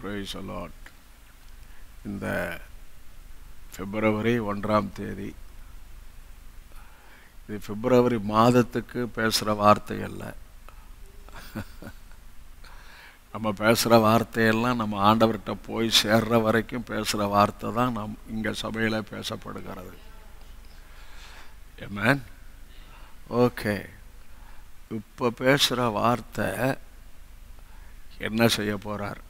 praise the Lord. இந்த பிப்ரவரி ஒன்றாம் தேதி இது பிப்ரவரி மாதத்துக்கு பேசுகிற வார்த்தை அல்ல நம்ம பேசுகிற வார்த்தையெல்லாம் நம்ம ஆண்டவர்கிட்ட போய் சேர்ற வரைக்கும் பேசுகிற வார்த்தை தான் நம் இங்கே சபையில் பேசப்படுகிறது ஏமேன் ஓகே இப்போ பேசுகிற வார்த்தை என்ன செய்ய போகிறார்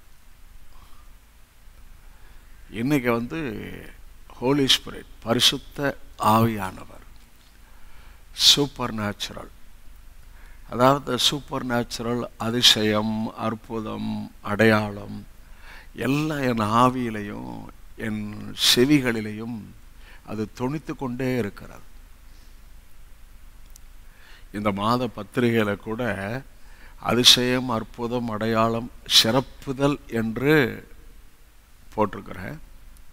இன்னைக்கு வந்து ஹோலி ஸ்பிரிட் பரிசுத்த ஆவியானவர் சூப்பர் நேச்சுரல் அதாவது சூப்பர் நேச்சுரல் அதிசயம் அற்புதம் அடையாளம் எல்லாம் என் ஆவியிலையும் என் செவிகளிலையும் அது தொனித்து கொண்டே இருக்கிறது இந்த மாத பத்திரிகையில் கூட அதிசயம் அற்புதம் அடையாளம் சிறப்புதல் என்று போட்டிருக்கிறேன்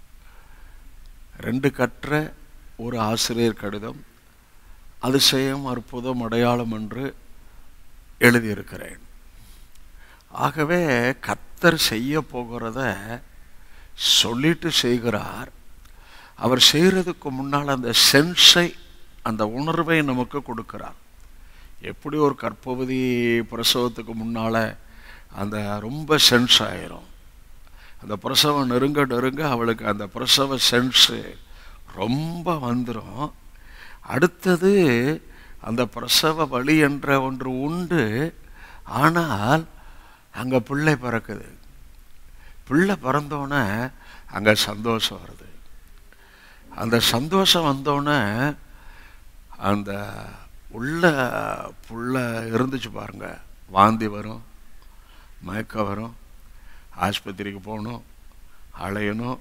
ரெண்டு கற்ற ஒரு ஆசிரியர் கடிதம் அதிசயம் அற்புதம் அடையாளம் என்று எழுதியிருக்கிறேன் ஆகவே கத்தர் செய்ய போகிறத சொல்லிட்டு செய்கிறார் அவர் செய்கிறதுக்கு முன்னால் அந்த சென்ஸை அந்த உணர்வை நமக்கு கொடுக்கிறார் எப்படி ஒரு கற்பவதி பிரசவத்துக்கு முன்னால் அந்த ரொம்ப சென்ஸ் ஆயிரும் அந்த பிரசவம் நெருங்க நெருங்க அவளுக்கு அந்த பிரசவ சென்ஸு ரொம்ப வந்துடும் அடுத்தது அந்த பிரசவ வழி என்ற ஒன்று உண்டு ஆனால் அங்கே பிள்ளை பிறக்குது பிள்ளை பிறந்தோடனே அங்கே சந்தோஷம் வருது அந்த சந்தோஷம் வந்தோடனே அந்த உள்ள புள்ள இருந்துச்சு பாருங்க வாந்தி வரும் மயக்கம் வரும் ஆஸ்பத்திரிக்கு போகணும் அலையணும்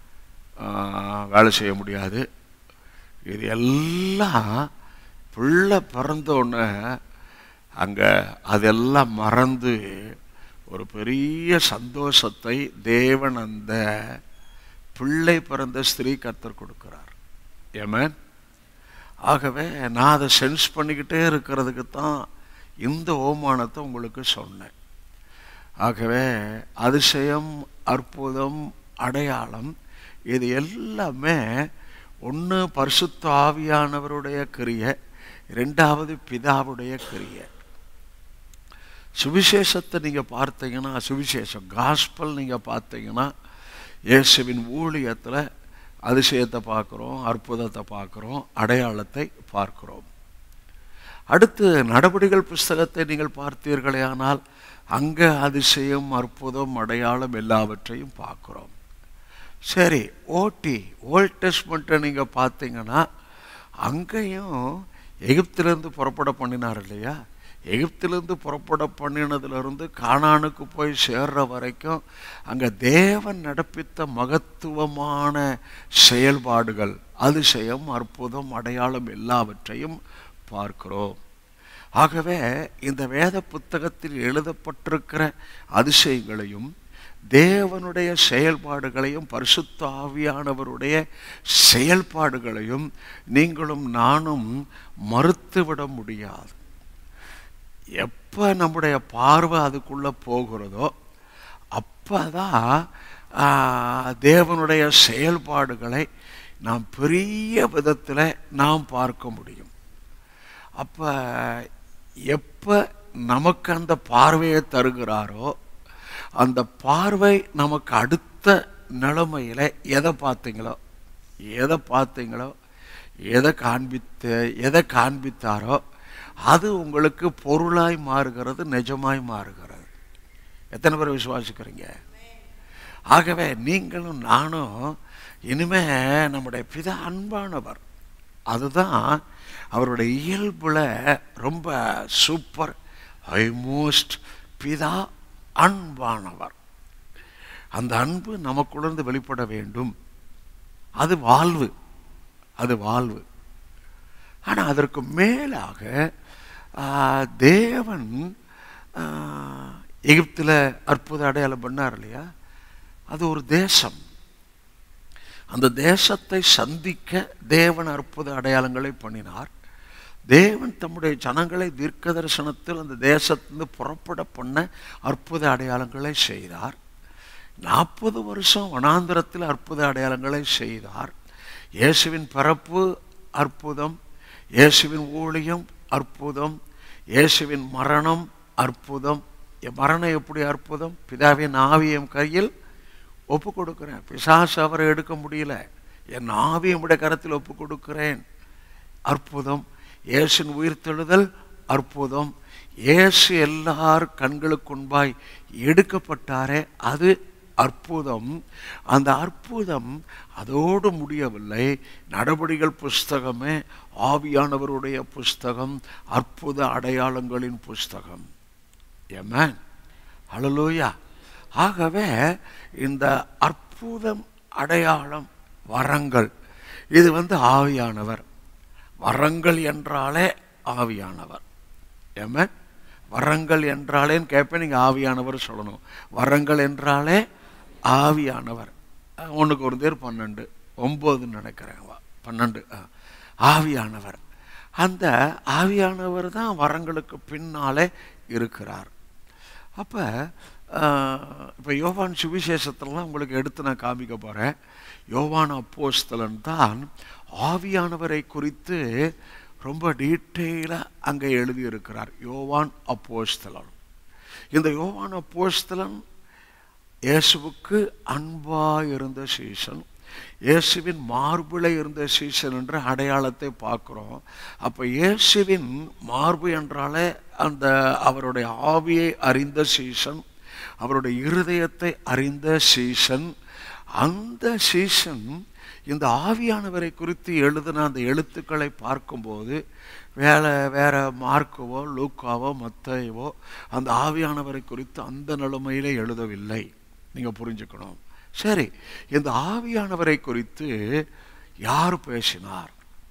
வேலை செய்ய முடியாது இது எல்லாம் பிள்ளை பிறந்தோடனே அங்கே அதெல்லாம் மறந்து ஒரு பெரிய சந்தோஷத்தை தேவன் அந்த பிள்ளை பிறந்த ஸ்திரீ கத்தர் கொடுக்கிறார் ஏமேன் ஆகவே நான் அதை சென்ஸ் பண்ணிக்கிட்டே இருக்கிறதுக்கு தான் இந்த ஓமானத்தை உங்களுக்கு சொன்னேன் ஆகவே அதிசயம் அற்புதம் அடையாளம் இது எல்லாமே ஒன்று பரிசுத்த ஆவியானவருடைய கிரிய ரெண்டாவது பிதாவுடைய கிரிய சுவிசேஷத்தை நீங்கள் பார்த்தீங்கன்னா சுவிசேஷம் காஸ்பல் நீங்கள் பார்த்தீங்கன்னா இயேசுவின் ஊழியத்தில் அதிசயத்தை பார்க்குறோம் அற்புதத்தை பார்க்குறோம் அடையாளத்தை பார்க்கிறோம் அடுத்து நடவடிகள் புஸ்தகத்தை நீங்கள் பார்த்தீர்களே ஆனால் அங்கே அதிசயம் அற்புதம் அடையாளம் எல்லாவற்றையும் பார்க்குறோம் சரி ஓட்டி ஓல்ட் டெஸ்ட்மெண்ட்டை நீங்கள் பார்த்தீங்கன்னா அங்கேயும் எகிப்திலேருந்து புறப்பட பண்ணினார் இல்லையா எகிப்திலேருந்து புறப்பட பண்ணினதுலேருந்து காணானுக்கு போய் சேர்ற வரைக்கும் அங்கே தேவன் நடப்பித்த மகத்துவமான செயல்பாடுகள் அதிசயம் அற்புதம் அடையாளம் எல்லாவற்றையும் பார்க்கிறோம் ஆகவே இந்த வேத புத்தகத்தில் எழுதப்பட்டிருக்கிற அதிசயங்களையும் தேவனுடைய செயல்பாடுகளையும் பரிசுத்த ஆவியானவருடைய செயல்பாடுகளையும் நீங்களும் நானும் மறுத்துவிட முடியாது எப்போ நம்முடைய பார்வை அதுக்குள்ளே போகிறதோ அப்போ தான் தேவனுடைய செயல்பாடுகளை நாம் பெரிய விதத்தில் நாம் பார்க்க முடியும் அப்போ எப்போ நமக்கு அந்த பார்வையை தருகிறாரோ அந்த பார்வை நமக்கு அடுத்த நிலைமையில் எதை பார்த்தீங்களோ எதை பார்த்தீங்களோ எதை காண்பித்த எதை காண்பித்தாரோ அது உங்களுக்கு பொருளாய் மாறுகிறது நிஜமாய் மாறுகிறது எத்தனை பேர் விசுவாசிக்கிறீங்க ஆகவே நீங்களும் நானும் இனிமே நம்முடைய பிதா அன்பானவர் அதுதான் அவருடைய இயல்புல ரொம்ப சூப்பர் ஐமோஸ்ட் பிதா அன்பானவர் அந்த அன்பு நமக்குள்ளேருந்து வெளிப்பட வேண்டும் அது வாழ்வு அது வாழ்வு ஆனால் அதற்கு மேலாக தேவன் எகிப்தில் அற்புத அடையாளம் பண்ணார் இல்லையா அது ஒரு தேசம் அந்த தேசத்தை சந்திக்க தேவன் அற்புத அடையாளங்களை பண்ணினார் தேவன் தம்முடைய ஜனங்களை தீர்க்க தரிசனத்தில் அந்த தேசத்திலிருந்து புறப்பட பண்ண அற்புத அடையாளங்களை செய்தார் நாற்பது வருஷம் வனாந்திரத்தில் அற்புத அடையாளங்களை செய்தார் இயேசுவின் பிறப்பு அற்புதம் இயேசுவின் ஊழியம் அற்புதம் இயேசுவின் மரணம் அற்புதம் என் மரணம் எப்படி அற்புதம் பிதாவின் ஆவியம் கையில் ஒப்பு கொடுக்கிறேன் பிசாசு அவரை எடுக்க முடியல என் ஆவியம் உடைய கரத்தில் ஒப்பு கொடுக்கிறேன் அற்புதம் இயேசுவின் உயிர்த்தெழுதல் அற்புதம் இயேசு எல்லார் கண்களுக்கு முன்பாய் எடுக்கப்பட்டாரே அது அற்புதம் அந்த அற்புதம் அதோடு முடியவில்லை நடவடிகள் புஸ்தகமே ஆவியானவருடைய புஸ்தகம் அற்புத அடையாளங்களின் புஸ்தகம் ஏமேன் ஹalleluya ஆகவே இந்த அற்புதம் அடையாளம் வரங்கள் இது வந்து ஆவியானவர் வரங்கள் என்றாலே ஆவியானவர் ஏமேன் வரங்கள் என்றாலேன்னு கேட்பேன் நீங்கள் ஆவியானவர் சொல்லணும் வரங்கள் என்றாலே ஆவியானவர் ஒன்றுக்கு ஒரு தேர் பன்னெண்டு ஒம்போதுன்னு நினைக்கிறேன் வா, பன்னெண்டு ஆ. ஆவியானவர் அந்த ஆவியானவர் தான் வரங்களுக்கு பின்னாலே இருக்கிறார் அப்போ இப்போ யோவான் சுவிசேஷத்திலலாம் உங்களுக்கு எடுத்து நான் காமிக்க போகிறேன் யோவான் அப்போஸ்தலன் தான் ஆவியானவரை குறித்து ரொம்ப டீட்டெயிலாக அங்கே எழுதியிருக்கிறார் யோவான் அப்போஸ்தலன் இந்த யோவான் அப்போஸ்தலன் இயேசுவுக்கு அன்பாக இருந்த சீசன் இயேசுவின் மார்பில் இருந்த சீசன் என்ற அடையாளத்தை பார்க்குறோம் அப்போ இயேசுவின் மார்பு என்றாலே அந்த அவருடைய ஆவியை அறிந்த சீசன் அவருடைய இருதயத்தை அறிந்த சீசன் அந்த சீசன் இந்த ஆவியானவரை குறித்து எழுதின அந்த எழுத்துக்களை பார்க்கும்போது வேற வேற மார்க்கவோ லூக்காவோ மத்தையவோ அந்த ஆவியானவரை குறித்து அந்த நிலைமையிலே எழுதவில்லை நீங்கள் புரிஞ்சுக்கணும் சரி இந்த ஆவியானவரை குறித்து யார் பேசினார்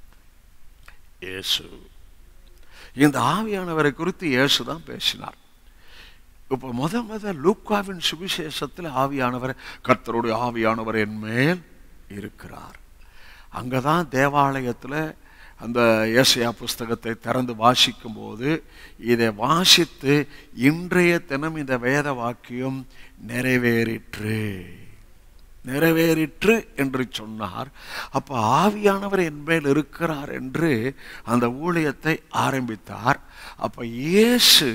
இயேசு இந்த ஆவியானவரை குறித்து இயேசு தான் பேசினார் இப்போ முத முத லூக்காவின் சுவிசேஷத்தில் ஆவியானவர் கர்த்தருடைய ஆவியானவர் என் மேல் இருக்கிறார் அங்கே தான் தேவாலயத்தில் அந்த ஏசையா புஸ்தகத்தை திறந்து வாசிக்கும்போது இதை வாசித்து இன்றைய தினம் இந்த வேத வாக்கியம் நிறைவேறிற்று நிறைவேறிற்று என்று சொன்னார் அப்போ ஆவியானவர் என் மேல் இருக்கிறார் என்று அந்த ஊழியத்தை ஆரம்பித்தார் அப்போ இயேசு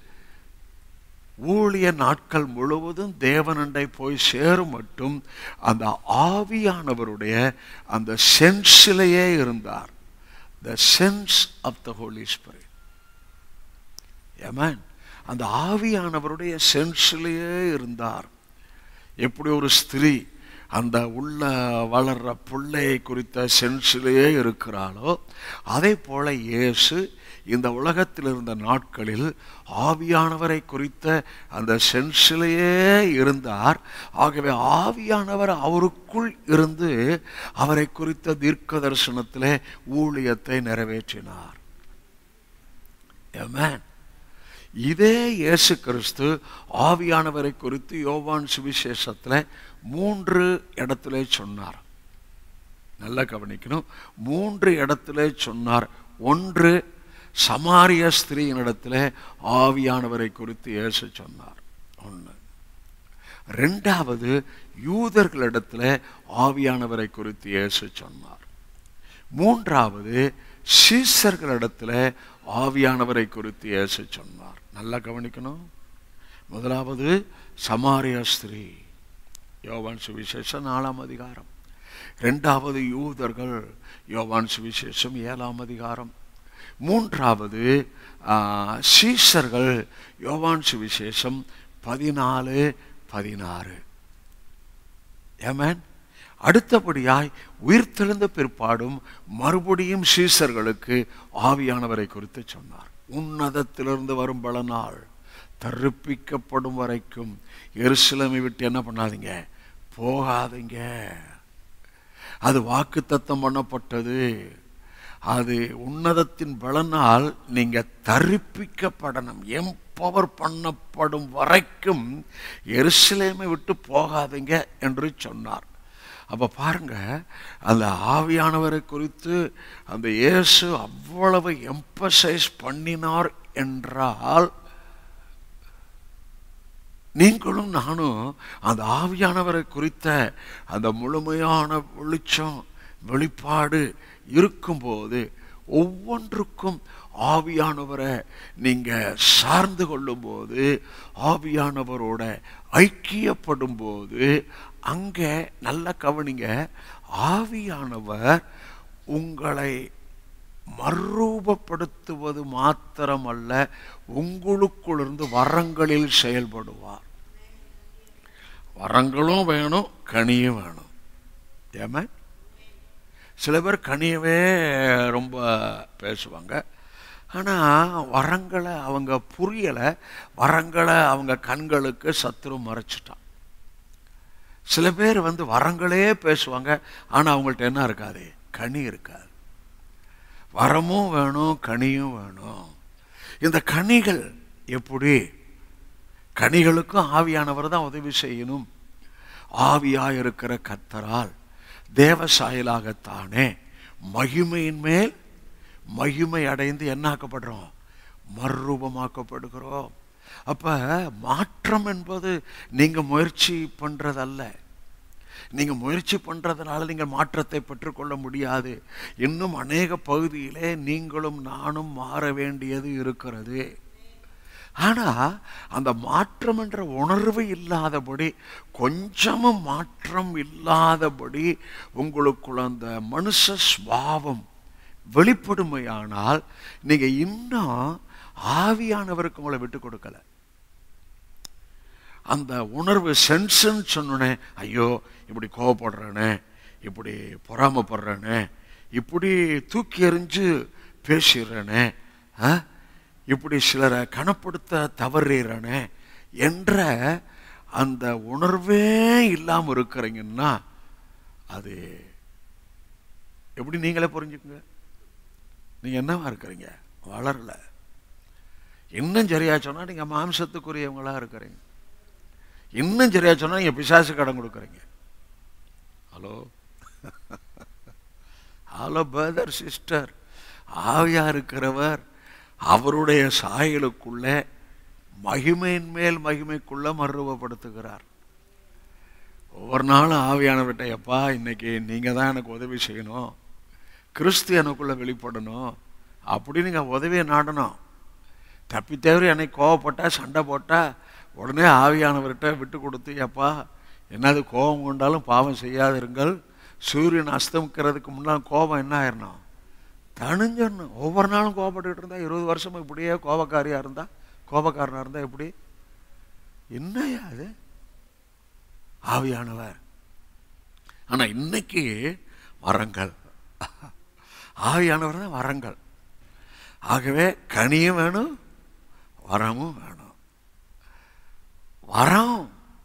ஊழிய நாட்கள் முழுவதும் தேவனண்டை போய் சேரும் மட்டும் அந்த ஆவியானவருடைய அந்த சென்ஸிலேயே இருந்தார் the sense of the holy spirit amen அந்த ஆவியானவருடைய சென்ஸிலேயே இருந்தார் எப்படி ஒரு ஸ்திரீ அந்த உள்ள வளர்ற பிள்ளையை குறித்த சென்ஸிலேயே இருக்கிறாளோ அதே போல இயேசு இந்த உலகத்தில் இருந்த நாட்களில் ஆவியானவரை குறித்த அந்த சென்ஸிலேயே இருந்தார் ஆகவே ஆவியானவர் அவருக்குள் இருந்து அவரை குறித்த தீர்க்க தரிசனத்திலே ஊழியத்தை நிறைவேற்றினார் Amen. இதே இயேசு கிறிஸ்து ஆவியானவரை குறித்து யோவான் சுவிசேஷத்தில் மூன்று இடத்துல சொன்னார் நல்லா கவனிக்கணும் மூன்று இடத்துல சொன்னார் ஒன்று சமாரிய ஸ்திரீயினிடத்தில் ஆவியானவரை குறித்து இயேசு சொன்னார் ஒன்று ரெண்டாவது யூதர்களிடத்தில் ஆவியானவரை குறித்து இயேசு சொன்னார் மூன்றாவது சீசர்களிடத்தில் ஆவியானவரை குறித்து இயேசு சொன்னார் நல்லா கவனிக்கணும் முதலாவது சமாரிய ஸ்திரீ யோவான் சுவிசேஷம் நாலாம் அதிகாரம் ரெண்டாவது யூதர்கள் யோவான் சுவிசேஷம் ஏழாம் அதிகாரம் மூன்றாவது ஆ, சீஷர்கள் யோவான் சுவிசேஷம் பதினாலு பதினாறு ஏமேன் அடுத்தபடியாய் உயிர்த்தெழுந்த பிற்பாடும் மறுபடியும் சீசர்களுக்கு ஆவியானவரை குறித்து சொன்னார் உன்னதத்திலிருந்து வரும் பல நாள் தரிப்பிக்கப்படும் வரைக்கும் எருசலேமை விட்டு என்ன பண்ணாதீங்க போகாதீங்க அது வாக்குத்தத்தம் பண்ணப்பட்டது அது உன்னதத்தின் பலனால் நீங்க தரிப்பிக்கப்படணும் எம்பவர் பண்ணப்படும் வரைக்கும் எருசலேமை விட்டு போகாதீங்க என்று சொன்னார் அப்ப பாருங்க அந்த ஆவியானவரை குறித்து அந்த இயேசு அவ்வளவு எம்பசைஸ் பண்ணினார் என்றால் நீங்களும் நானும் அந்த ஆவியானவரை குறித்த அந்த முழுமையான வெளிச்சம் வெளிப்பாடு இருக்கும்போது ஒவ்வொன்றுக்கும் ஆவியானவரை நீங்க சார்ந்து கொள்ளும்போது ஆவியானவரோட ஐக்கியப்படும் போது அங்கே நல்ல கவனிங்க ஆவியானவர் உங்களை மறுரூபப்படுத்துவது மாத்திரமல்ல உங்களுக்குள்ளிருந்து வரங்களில் செயல்படுவார் வரங்களும் வேணும் கனியும் வேணும் ஏமா சில பேர் கனியவே ரொம்ப பேசுவாங்க ஆனால் வரங்களை அவங்க புரியலை வரங்களை அவங்க கண்களுக்கு சத்துரு மறைச்சிட்டான் சில பேர் வந்து வரங்களே பேசுவாங்க ஆனால் அவங்கள்ட்ட என்ன இருக்காது கனி இருக்காது வரமும் வேணும் கனியும் வேணும் இந்த கனிகள் எப்படி கனிகளுக்கும் ஆவியானவர் தான் உதவி செய்யணும் ஆவியாக இருக்கிற கத்தரால் தேவ சாயலாகத்தானே மகிமையின் மேல் மகிமை அடைந்து என்ன ஆக்கப்படுறோம் மறுரூபமாக்கப்படுகிறோம் அப்ப மாற்றம் என்பது நீங்க முயற்சி பண்றதல்ல நீங்க முயற்சி பண்றதுனால நீங்கள் மாற்றத்தை பெற்றுக்கொள்ள முடியாது இன்னும் அநேக பகுதியிலே நீங்களும் நானும் மாற வேண்டியது இருக்கிறது ஆனா அந்த மாற்றம் என்ற உணர்வு இல்லாதபடி கொஞ்சமும் மாற்றம் இல்லாதபடி உங்களுக்குள்ள அந்த மனுஷ சுவாவம் வெளிப்படுமையானால் நீங்க இன்னும் ஆவியானவருக்கு உங்களை விட்டு கொடுக்கல அந்த உணர்வு சென்ஸ்ன்னு சொன்னோன்னே ஐயோ இப்படி கோவப்படுறேனே இப்படி பொறாமப்படுறேனே இப்படி தூக்கி எறிஞ்சு பேசிடுறேனே ஆ? இப்படி சிலரை கனப்படுத்த தவறிறனே என்ற அந்த உணர்வே இல்லாமல் இருக்கிறீங்கன்னா அது எப்படி நீங்களே புரிஞ்சுக்குங்க நீங்க என்னவா இருக்கிறீங்க வளரல இன்னும் சரியா சொன்னா நீங்க மாம்சத்துக்குரியவங்களா இருக்கிறீங்க இன்னும் சரியா சொன்னா நீங்க பிசாசு கடன் கொடுக்குறீங்க ஹலோ ஹலோ பிரதர் சிஸ்டர் ஆவியா இருக்கிறவர் அவருடைய சாயலுக்குள்ள மகிமையின் மேல் மகிமைக்குள்ள மறுரூபப்படுத்துகிறார் ஒவ்வொரு நாளும் ஆவியானவர்கிட்ட எப்பா இன்னைக்கு நீங்க தான் எனக்கு உதவி செய்யணும் கிறிஸ்து எனக்குள்ள வெளிப்படணும் அப்படி நீங்க உதவியை நாடணும் தப்பி தவிர என்னை கோவப்பட்டா சண்டை போட்டா உடனே ஆவியானவர்கிட்ட விட்டு கொடுத்து எப்பா என்னது கோபம் கொண்டாலும் பாவம் செய்யாதிருங்கள் சூரியன் அஸ்தமிக்கிறதுக்கு முன்னால் கோபம் என்ன ஆயிரணும் தணிஞ்சிடணும் ஒவ்வொரு நாளும் கோபப்பட்டுக்கிட்டு இருந்தா இருபது வருஷம் இப்படியே கோபக்காரியா இருந்தா கோபக்காரனா இருந்தா எப்படி என்னையா அது ஆவியானவர் ஆனா இன்னைக்கு வரங்கள் ஆவியானவர் தான் வரங்கள் ஆகவே கனியும் வேணும் வரமும் வேணும் வரம்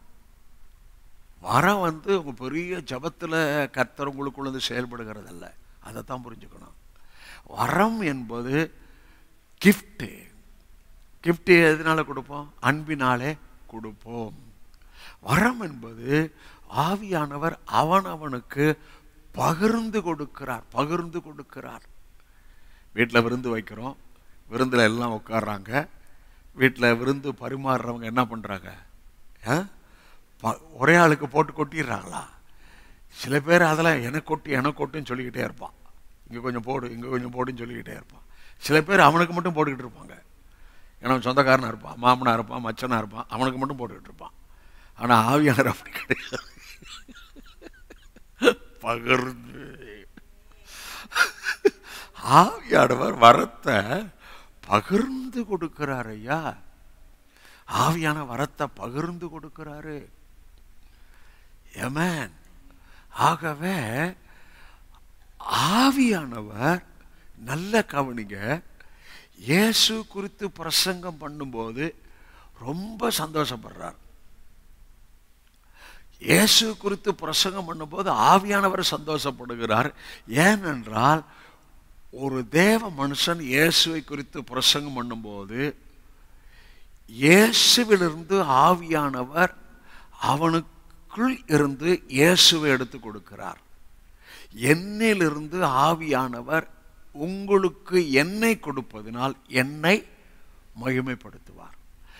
வரம் வந்து உங்க பெரிய ஜபத்துல கர்த்தர் உங்களுக்குள்ள வந்து செயல்படுகிறதல்ல அதைத்தான் புரிஞ்சுக்கணும் வரம் என்பது கிஃப்ட் கிஃப்ட் எதனால கொடுப்போம் அன்பினாலே கொடுப்போம் வரம் என்பது ஆவியானவர் அவனவனுக்கு பகிர்ந்து கொடுக்கிறார் பகிர்ந்து கொடுக்கிறார் வீட்டில் விருந்து வைக்கிறோம் விருந்தில் எல்லாம் உட்கார்றாங்க வீட்டில் விருந்து பரிமாறுறவங்க என்ன பண்ணுறாங்க ஒரே ஆளுக்கு போட்டு கொட்டிடுறாங்களா சில பேர் அதெல்லாம் எனக்கு கொட்டி எனக்கு கொட்டுன்னு சொல்லிக்கிட்டே இருப்பான் இங்கே கொஞ்சம் போடு இங்கே கொஞ்சம் போடுன்னு சொல்லிக்கிட்டே இருப்பான் சில பேர் அவனுக்கு மட்டும் போட்டுக்கிட்டு இருப்பாங்க ஏன்னா அவன் சொந்தக்காரனா இருப்பான் மாமனா இருப்பான் மச்சனா இருப்பான் அவனுக்கு மட்டும் போட்டுக்கிட்டு இருப்பான் ஆனால் ஆவியானவர் அப்படி கிடையாது பகிர்ந்து ஆவியானவர் வரத்தை பகிர்ந்து கொடுக்கிறார் ஐயா ஆவியான வரத்தை பகிர்ந்து கொடுக்கிறாரு எமேன் ஆகவே ஆவியானவர் நல்ல கவனிங்க இயேசு குறித்து பிரசங்கம் பண்ணும்போது ரொம்ப சந்தோஷப்படுறார் இயேசு குறித்து பிரசங்கம் பண்ணும்போது ஆவியானவர் சந்தோஷப்படுகிறார் ஏனென்றால் ஒரு தேவ மனுஷன் இயேசுவை குறித்து பிரசங்கம் பண்ணும்போது இயேசுவிலிருந்து ஆவியானவர் அவனுக்குள் இருந்து இயேசுவை எடுத்து கொடுக்கிறார் என்னிலிருந்து ஆவியானவர் உங்களுக்கு என்னை கொடுப்பதினால் என்னை மகிமைப்படுத்துவார்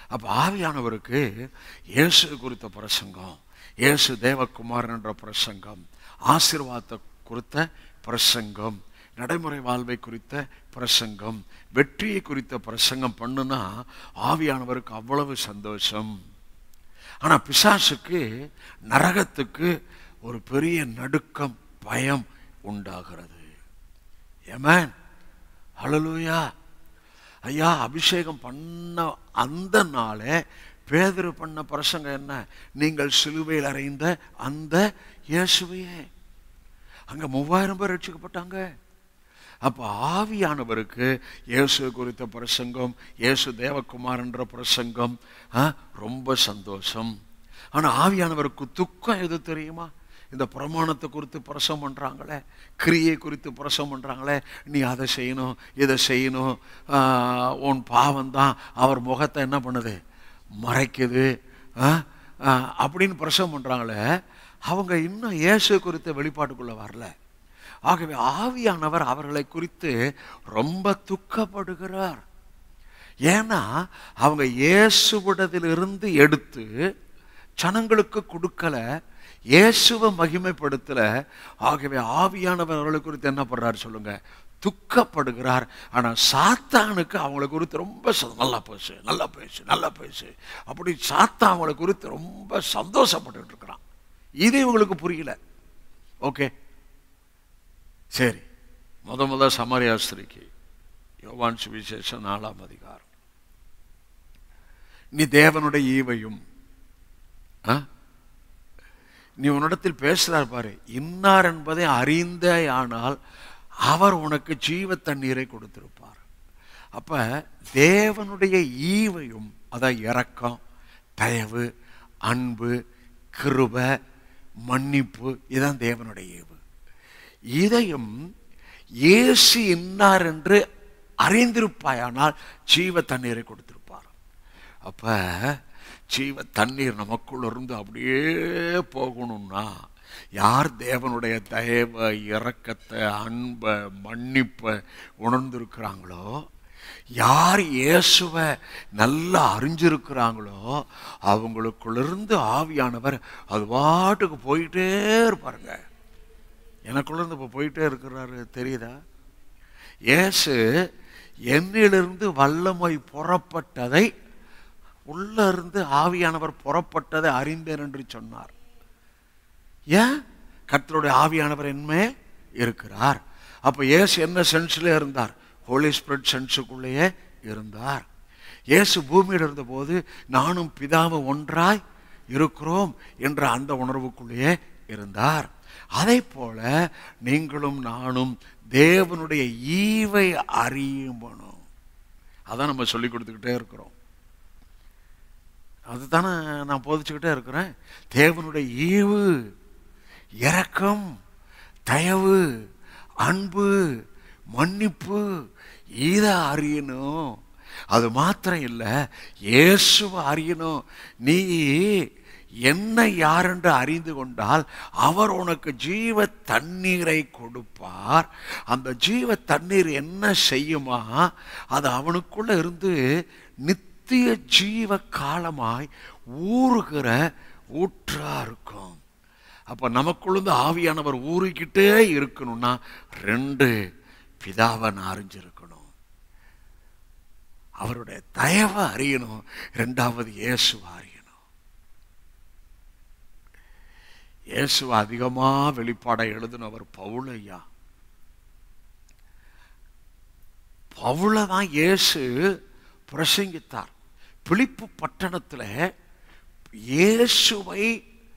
அப்ப ஆவியானவருக்கு இயேசு குறித்த பிரசங்கம் இயேசு தேவகுமாரன் என்ற பிரசங்கம் ஆசீர்வாதத்தை குறித்த பிரசங்கம் நடைமுறை வாழ்வை குறித்த பிரசங்கம் வெற்றியை குறித்த பிரசங்கம் பண்ணுனா ஆவியானவருக்கு அவ்வளவு சந்தோஷம் ஆனா பிசாசுக்கு நரகத்துக்கு ஒரு பெரிய நடுக்கம் பயம் உண்டாகிறது ஏமேன் ஹalleluya ஐயா அபிஷேகம் பண்ண அந்த நாளே பேதுரு பண்ண பிரசங்கம் என்ன நீங்கள் சிலுவையில் அறைந்த அந்த இயேசுவையே அங்க மூவாயிரம் பேர் ரட்சிக்கப்பட்டாங்க அப்ப ஆவியானவருக்கு இயேசு குறித்த பிரசங்கம் இயேசு தேவகுமாரன்ற பிரசங்கம் ஆ, ரொம்ப சந்தோஷம் ஆனா ஆவியானவருக்கு துக்கம் எது தெரியுமா இந்த பிரமாணத்தை குறித்து பிரசவம் பண்றாங்களே கிரியை குறித்து பிரசவம் பண்றாங்களே நீ அதை செய்யணும் இதை செய்யணும் ஆ, உன் பாவம் தான் அவர் முகத்தை என்ன பண்ணுது மறைக்குது ஆ, ஆ, அப்படின்னு பிரசவம் பண்றாங்களே அவங்க இன்னும் இயேசு குறித்த வெளிப்பாட்டுக்குள்ள வரல ஆகவே ஆவியானவர் அவர்களை குறித்து ரொம்ப துக்கப்படுகிறார் ஏன்னா அவங்க இயேசுவிடத்திலிருந்து எடுத்து ஜனங்களுக்கு கொடுக்கல இயேசுவை மகிமைப்படுத்தல ஆகவே ஆவியானவர் அவர்களை குறித்து என்ன பண்றாரு சொல்லுங்க துக்கப்படுகிறார் ஆனா சாத்தானுக்கு அவங்களை குறித்து ரொம்ப ச- நல்லா பேசு நல்லா பேசு நல்லா பேசு அப்படி சாத்தான் அவங்களை குறித்து ரொம்ப சந்தோஷப்பட்டுட்டு இருக்கிறான் இது இவங்களுக்கு புரியல ஓகே சரி முத முத சமரியா ஸ்திரீக்கு யோவான் சுவிசேஷம் நாலாம் அதிகாரம் நீ தேவனுடைய ஈவையும் ஆ? நீ உன்னிடத்தில் பேசுறார் பாரு இன்னார் என்பதை அறிந்தே ஆனால் அவர் உனக்கு ஜீவ தண்ணீரை கொடுத்திருப்பார் அப்ப தேவனுடைய ஈவையும் அதான் இரக்கம் தயவு அன்பு கிருபை மன்னிப்பு இதான் தேவனுடைய ஈவு இதையும் இயேசு இன்னார் என்று அறிந்திருப்பாயானால் ஜீவ தண்ணீரை கொடுத்திருப்பார் அப்ப ஜீவ தண்ணீர் நமக்குள்ள இருந்து அப்படியே போகணும்னா யார் தேவனுடைய தயவை இரக்கத்தை அன்பை மன்னிப்பை உணர்ந்திருக்கிறாங்களோ யார் இயேசுவை நல்லா அறிஞ்சிருக்கிறாங்களோ அவங்களுக்குள்ளிருந்து ஆவியானவர் அது பாட்டுக்கு போயிட்டே இருப்பாருங்க எனக்குள்ள இருந்து இப்போ போயிட்டே இருக்கிறாரு தெரியுதா இயேசு என்னிலிருந்து வல்லமை புறப்பட்டதை உள்ள இருந்து ஆவியானவர் புறப்பட்டதை அறிந்தேன் என்று சொன்னார் ஏன் கர்த்தருடைய ஆவியானவர் என்ன இருக்கிறார் அப்ப இயேசு என்ன சென்ஸ்ல இருந்தார் ஹோலி ஸ்பிரிட் சென்ஸுக்குள்ளேயே இருந்தார் இயேசு பூமியில் இருந்தபோது நானும் பிதாவும் ஒன்றாய் இருக்கிறோம் என்ற அந்த உணர்வுக்குள்ளேயே இருந்தார் அதை போல நீங்களும் நானும் தேவனுடைய ஈவை அறியணும் அதான் நம்ம சொல்லி கொடுத்துக்கிட்டே இருக்கிறோம் அதுதானே நான் போதிச்சுக்கிட்டே இருக்கிறேன் தேவனுடைய ஈவு இரக்கம் தயவு அன்பு மன்னிப்பு இதை அறியணும் அது மாத்திரம் இல்லை இயேசுவை அறியணும் நீ என்ன யாரென்று அறிந்து கொண்டால் அவர் உனக்கு ஜீவ தண்ணீரை கொடுப்பார் அந்த ஜீவ தண்ணீர் என்ன செய்யுமா அது அவனுக்குள்ள இருந்து நித்திய ஜீவ காலமாய் ஊறுகிற ஊற்றா இருக்கும் அப்ப நமக்குள்ள ஆவியானவர் ஊறிக்கிட்டே இருக்கணும்னா ரெண்டு பிதாவை நான் அறிஞ்சிருக்கணும் அவருடைய தயவை அறியணும் ரெண்டாவது இயேசுவை அறியணும் இயேசுவை அதிகமா வெளிப்பாடை எழுதினவர் பவுலையா பவுலை தான் இயேசு பிரசங்கித்தார் பிலிப்பு பட்டணத்தில் இயேசுவை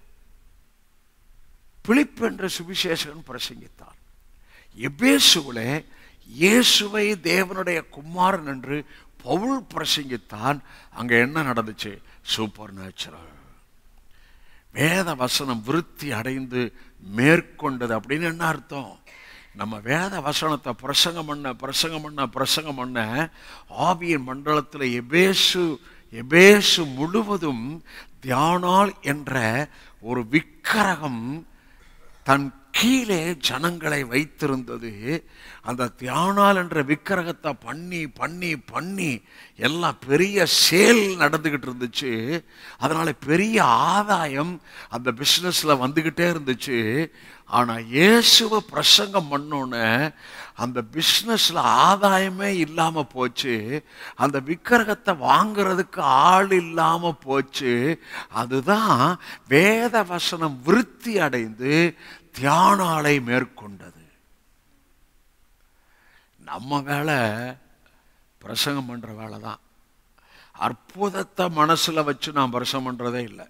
பிலிப்பு என்ற சுவிசேஷகன் பிரசங்கித்தார் எபேசுவில இயேசுவை தேவனுடைய குமாரன் என்று பவுல் பிரசங்கித்தான் அங்க என்ன நடந்துச்சு சூப்பர் நேச்சுரல் வேத வசனம் விருத்தி அடைந்து மேற்கொண்டது அப்படின்னு என்ன அர்த்தம் நம்ம வேத வசனத்தை பிரசங்கம் பண்ண பிரசங்கம் பண்ண பிரசங்கம் பண்ண ஆவியின் மண்டலத்தில் எபேசு எபேசு முழுவதும் தியானால் என்ற ஒரு விக்கிரகம் தன் கீழே ஜனங்களை வைத்திருந்தது அந்த தியானால் என்ற விக்கிரகத்தை பண்ணி பண்ணி பண்ணி எல்லாம் பெரிய சேல் நடந்துகிட்டு இருந்துச்சு அதனால பெரிய ஆதாயம் அந்த பிஸ்னஸ்ல வந்துகிட்டே இருந்துச்சு ஆனா இயேசுவை பிரசங்கம் பண்ணோன்னே அந்த பிஸ்னஸ்ல ஆதாயமே இல்லாம போச்சு அந்த விக்கிரகத்தை வாங்குறதுக்கு ஆள் இல்லாம போச்சு அதுதான் வேத வசனம் விருத்தி அடைந்து தியானாலை மேற்கொண்டது நம்ம வேலை பிரசங்கம் பண்ற வேலை தான் அற்புதத்தை மனசுல வச்சு நான் பிரசங்கம் பண்றதே இல்லை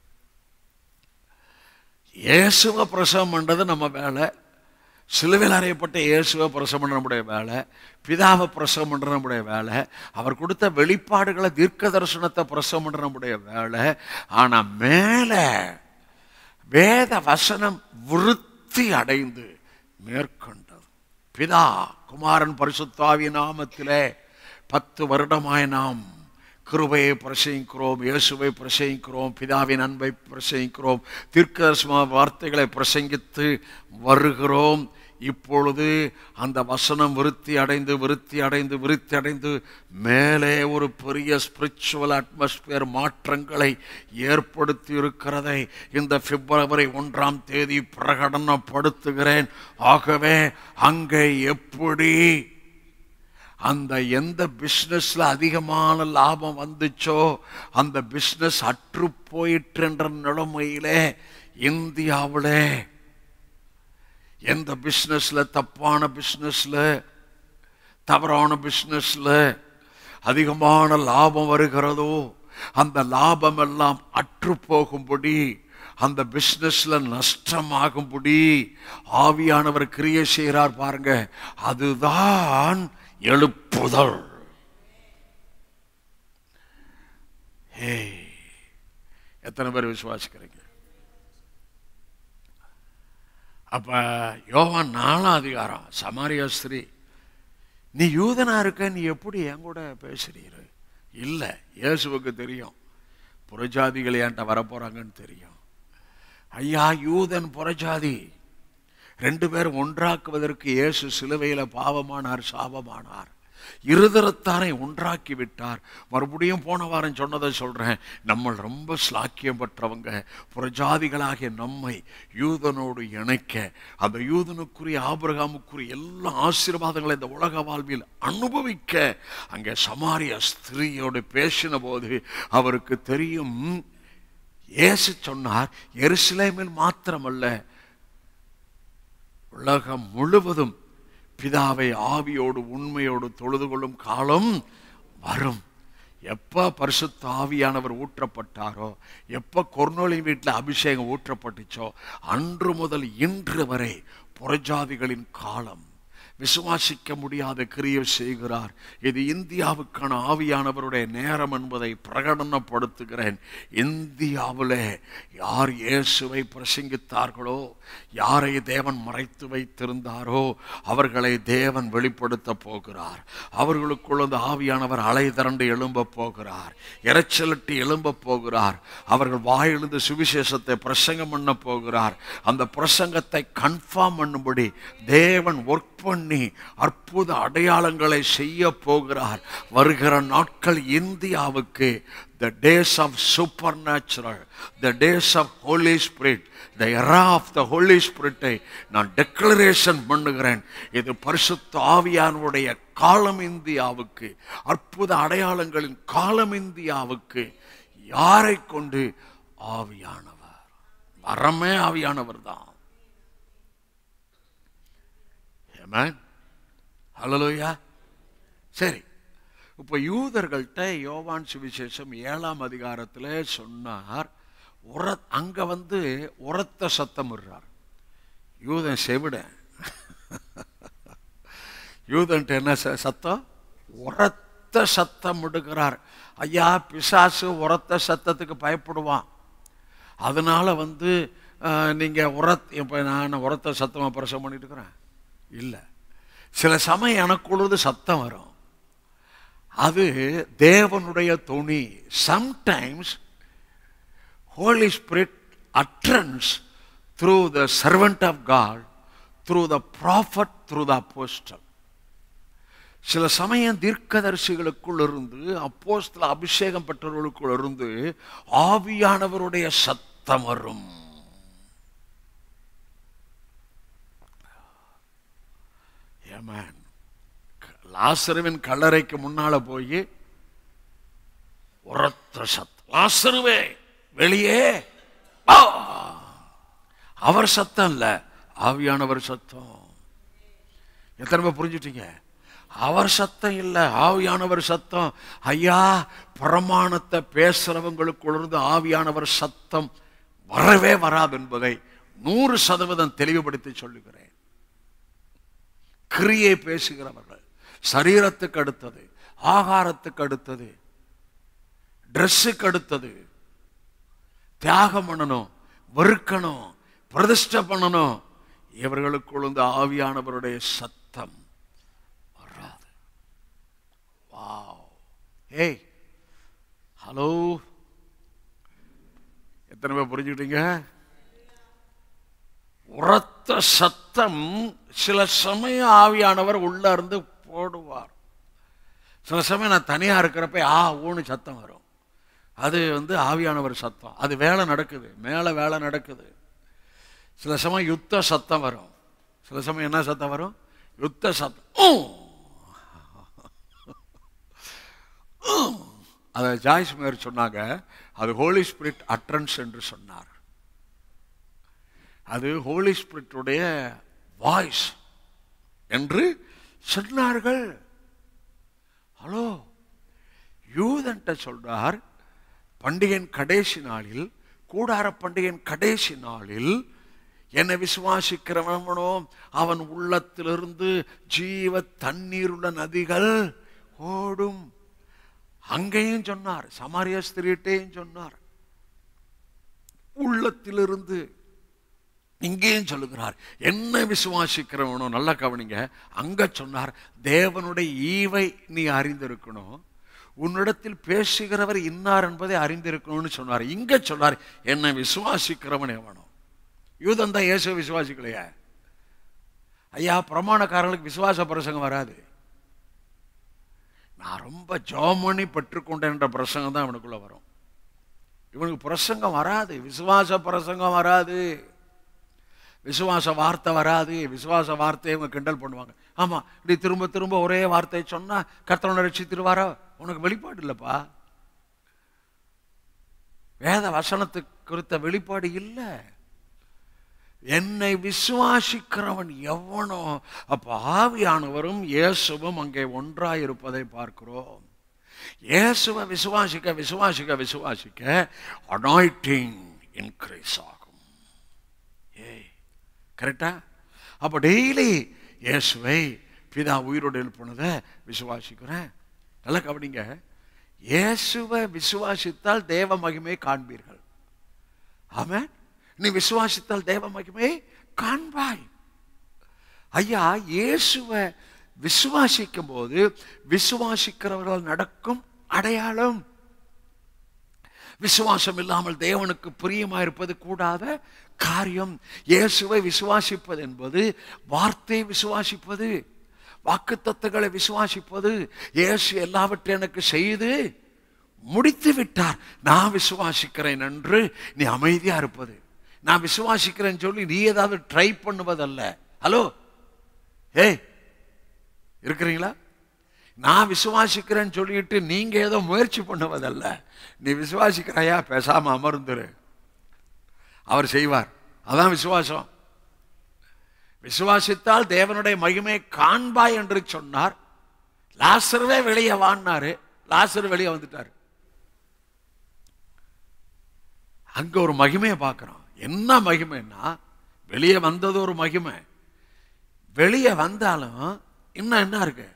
இயேசுவை பிரசவம் பண்றது நம்ம வேலை சிலுவையில் அறையப்பட்ட இயேசுவை பிரசவம் பண்ண நம்முடைய வேலை பிதாவை பிரசவம் பண்ற நம்முடைய வேலை அவர் கொடுத்த வெளிப்பாடுகளை தீர்க்க தரிசனத்தை பிரசவம் பண்ற நம்முடைய வேலை ஆனா மேலே வேத வசனம் விருத்தி அடைந்து மேற்கொண்டது பிதா குமாரன் பரிசுத்தாவி நாமத்திலே பத்து வருடமாய் நாம் கிருபையை பிரசங்கிக்கிறோம் இயேசுவை பிரசங்கிக்கிறோம் பிதாவின் அன்பை பிரசங்கிக்கிறோம் தீர்க்கதரிசன வார்த்தைகளை பிரசங்கித்து வருகிறோம் இப்பொழுது அந்த வசனம் விருத்தி அடைந்து விருத்தி அடைந்து விருத்தி அடைந்து மேலே ஒரு பெரிய ஸ்பிரிச்சுவல் அட்மாஸ்பியர் மாற்றங்களை ஏற்படுத்தி இருக்கிறதை இந்த பிப்ரவரி ஒன்றாம் தேதி பிரகடனப்படுத்துகிறேன் ஆகவே அங்கே எப்படி அந்த எந்த பிஸ்னஸ்ல அதிகமான லாபம் வந்துச்சோ அந்த பிஸ்னஸ் அற்று போயிற்றுன்ற நிலைமையிலே இந்தியாவிலே எந்த பிஸ்னஸ்ல தப்பான பிஸ்னஸ்ல தவறான பிஸ்னஸ்ல அதிகமான லாபம் வருகிறதோ அந்த லாபம் எல்லாம் அற்று போகும்படி அந்த பிசினஸ்ல நஷ்டமாகும்படி ஆவியானவர் கிரியை செய்கிறார் பாருங்க அதுதான் எழுப்புதல் ஹே எத்தனை பேர் விசுவாசிக்கிறீங்க அப்ப யோவான் நாலாம் அதிகாரம் சமாரியா ஸ்திரீ நீ யூதனா இருக்க நீ எப்படி என் கூட பேசுறீரு இல்ல இயேசுவுக்கு தெரியும் புறஜாதிகள் என்கிட்ட வரப்போறாங்கன்னு தெரியும் ஐயா யூதன் புறஜாதி ரெண்டு பேரும் ஒன்றாக்குவதற்கு இயேசு சிலுவையில பாவமானார் சாபமானார் இருதரத்தாரை ஒன்றாக்கி விட்டார் மறுபடியும் போன வாரம் சொன்னதை சொல்றேன் நம்ம ரொம்ப ஸ்லாக்கியம் பெற்றவங்க புறஜாதிகளாகிய நம்மை யூதனோடு இணைக்க அந்த யூதனுக்குரிய ஆபிரகாமுக்குரிய எல்லா ஆசீர்வாதங்களை இந்த உலக வாழ்வில் அனுபவிக்க அங்கே சமாரிய ஸ்திரீயோடு பேசின போது அவருக்கு தெரியும் இயேசு சொன்னார் எருசலேமில் மாத்திரமல்ல உலகம் முழுவதும் பிதாவை ஆவியோடு உண்மையோடு தொழுது கொள்ளும் காலம் வரும் எப்ப பரிசுத்த ஆவியானவர் ஊற்றப்பட்டாரோ எப்ப கொர்னோலி வீட்டில் அபிஷேகம் ஊற்றப்பட்டுச்சோ அன்று முதல் இன்று வரை புறஜாதிகளின் காலம் விசுவாசிக்க முடியாத கிரியை செய்கிறார் இது இந்தியாவுக்கான ஆவியானவருடைய நேரம் என்பதை பிரகடனப்படுத்துகிறேன் இந்தியாவிலே யார் இயேசுவை பிரசங்கித்தார்களோ யாரை தேவன் மறைத்து வைத்திருந்தாரோ அவர்களை தேவன் வெளிப்படுத்த போகிறார் அவர்களுக்குள் அந்த ஆவியானவர் அலை திரண்டு எழும்ப போகிறார் இறைச்சலிட்டு எழும்ப போகிறார் அவர்கள் வாயிலிருந்து சுவிசேஷத்தை பிரசங்கம் பண்ண போகிறார் அந்த பிரசங்கத்தை கன்ஃபார்ம் பண்ணும்படி தேவன் ஒர்க் பண்ணி அற்புத அடையாளங்களை செய்ய போகிறார் வருகிற நாட்கள் இந்தியாவுக்கு the days of supernatural the days of holy spirit the era of the holy ஸ்பிரிட்டை நான் டெக்ளரேஷன் பண்ணுகிறேன் இது பரிசுத்த ஆவியானுடைய காலம் இந்தியாவுக்கு அற்புத அடையாளங்களின் காலம் இந்தியாவுக்கு யாரை கொண்டு ஆவியானவர் வரமே ஆவியானவர் தான் ஹலோயா சரி இப்போ யூதர்கள்ட்ட யோவான் சுவிசேஷம் ஏழாம் அதிகாரத்தில் சொன்னார் உர அங்க வந்து உரத்த சத்தம் விடுறார் யூதன் செவிட யூதன்ட்டு என்ன ச- சத்தம் உரத்த சத்தம் விடுகிறார் ஐயா பிசாசு உரத்த சத்தத்துக்கு பயப்படுவான் அதனால வந்து அஹ், நீங்க உரத் இப்போ நான் உரத்த சத்தமாக பிரசவம் பண்ணிட்டு இருக்கிறேன் இல்லை சில சமயம் எனக்குள்ளது சத்தம் வரும் அது தேவனுடைய துணி sometimes holy spirit utterance through the servant of God, through the prophet, through the apostle. சில சமயம் தீர்க்கதரிசிகளுக்குள் இருந்து அப்போஸ்தல அபிஷேகம் பெற்றவர்களுக்குள் இருந்து ஆவியானவருடைய சத்தம் வரும் Amen. லாசருவின் கல்லறைக்கு முன்னால போய் உரத்த சத்தம் லாசருவே வெளியே வா. அவர் சத்தம் இல்ல ஆவியானவர் சத்தம் எத்தனை பேர் புரிஞ்சுட்டீங்க அவர் சத்தம் இல்ல ஆவியானவர் சத்தம் ஐயா பிரமாணத்தை பேசுறவங்களுக்குள்ளிருந்து ஆவியானவர் சத்தம் வரவே வராது என்பதை நூறு சதவீதம் தெளிவுபடுத்தி சொல்லுகிறேன் கிரியை பேசுகிறவர்கள் சரீரத்துக்கு அடுத்தது ஆகாரத்துக்கு அடுத்தது ட்ரெஸ்ஸுக்கு அடுத்தது தியாகம் பண்ணணும் வெறுக்கணும் பிரதிஷ்டை பண்ணணும் இவர்களுக்குள் இந்த ஆவியானவருடைய சத்தம் வராது வாவ் ஏய் ஹலோ எத்தனை பேர் புரிஞ்சுக்கிட்டீங்க உரத்த சத்தம் சில சமயம் ஆவியானவர் உள்ள இருந்து போடுவார் சில சமயம் நான் தனியா இருக்கிறப்ப ஆ ஊன்னு சத்தம் வரும் அது வந்து ஆவியானவர் சத்தம் அது வேலை நடக்குது மேலே வேலை நடக்குது சில சமயம் யுத்த சத்தம் வரும் சில சமயம் என்ன சத்தம் வரும் யுத்த சத்தம் ஊ. ஊ. அதை ஜாய்ஸ் மேர் சொன்னாங்க அது ஹோலி ஸ்பிரிட் அட்ரன்ஸ் என்று சொன்னார் அது ஹோலி ஸ்பிரிட்டுடைய வாய்ஸ் என்று சொன்னார்கள் ஹலோ யூதன்ட்ட சொல்றார் பண்டிகையின் கடைசி நாளில் கூடார பண்டிகையின் கடைசி நாளில் என்னை விசுவாசிக்கிறவனோ அவன் உள்ளத்திலிருந்து ஜீவ தண்ணீருள்ள நதிகள் ஓடும் அங்கேயும் சொன்னார் சமாரிய ஸ்திரீட்டையும் சொன்னார் உள்ளத்திலிருந்து இங்கேயும் சொல்லுகிறார் என்ன விசுவாசிக்கிறவனோ நல்லா கவனிங்க அங்க சொன்னார் தேவனுடைய ஈவை நீ அறிந்திருக்கணும் உன்னிடத்தில் பேசுகிறவர் இன்னார் என்பதை அறிந்திருக்கணும்னு சொன்னார் இங்க சொன்னார் என்னை விசுவாசிக்கிறவன் எவனோ யூதன் தான் இயேசு விசுவாசிக்கலையா ஐயா பிரமாணக்காரர்களுக்கு விசுவாச பிரசங்கம் வராது நான் ரொம்ப ஜோமணி பெற்றுக்கொண்டேன் என்ற பிரசங்கம் தான் இவனுக்குள்ள வரும் இவனுக்கு பிரசங்கம் வராது விசுவாச பிரசங்கம் வராது விசுவாச வார்த்தை வராது விசுவாச வார்த்தையை இவங்க கிண்டல் பண்ணுவாங்க ஆமா இப்படி திரும்ப திரும்ப ஒரே வார்த்தையை சொன்னா கர்த்தனை ரட்சித்திருவாரா உனக்கு வெளிப்பாடு இல்லப்பா வேத வசனத்துக்கு குறித்த வெளிப்பாடு இல்லை என்னை விசுவாசிக்கிறவன் எவனோ அப்ப ஆவியானவரும் இயேசுவும் அங்கே ஒன்றாய் இருப்பதை பார்க்கிறோம் இயேசுவை விசுவாசிக்க விசுவாசிக்க விசுவாசிக்க அனாய்டிங் இன்க்ரீஸ் ஆகும் ஏய் கரெக்டா அப்ப டெய்லி இயேசுவை பிதா உயிரோடு எழுப்பினதை விசுவாசிக்கிறேன் நல்லா கவனிங்க இயேசுவை விசுவாசித்தால் தேவ மகிமையை காண்பீர்கள் ஆமென் நீ விசுவாசித்தால் தேவ மகிமையை காண்பாய் ஐயா இயேசுவை விசுவாசிக்கும் போது விசுவாசிக்கிறவர்கள் நடக்கும் அடையாளம் விசுவாசம் இல்லாமல் தேவனுக்கு பிரியமாயிருப்பது கூடாத காரியம் இயேசுவை விசுவாசிப்பது என்பது வார்த்தை விசுவாசிப்பது வாக்குத்தத்தங்களை விசுவாசிப்பது இயேசு எல்லாவற்றையும் எனக்கு செய்து முடித்து விட்டார் நான் விசுவாசிக்கிறேன் என்று நீ அமைதியா இருப்பது நான் விசுவாசிக்கிறேன்னு சொல்லி நீ ஏதாவது ட்ரை பண்ணுவதல்ல ஹலோ ஏய் இருக்கிறீங்களா நான் விசுவாசிக்கிறேன்னு சொல்லிட்டு நீங்க ஏதோ முயற்சி பண்ணுவதல்ல நீ விசுவாசிக்கிறாயா பேசாம அமர்ந்துரு அவர் செய்வார் அதான் விசுவாசம் விசுவாசித்தால் தேவனுடைய மகிமையை காண்பாய் என்று சொன்னார் லாசருவே வெளியே வான்னாரு லாசரு வெளியே வந்துட்டார் அங்க ஒரு மகிமையை பார்க்கிறோம் என்ன மகிமைன்னா வெளியே வந்தது ஒரு மகிமை வெளியே வந்தாலும் இன்னும் என்ன இருக்கு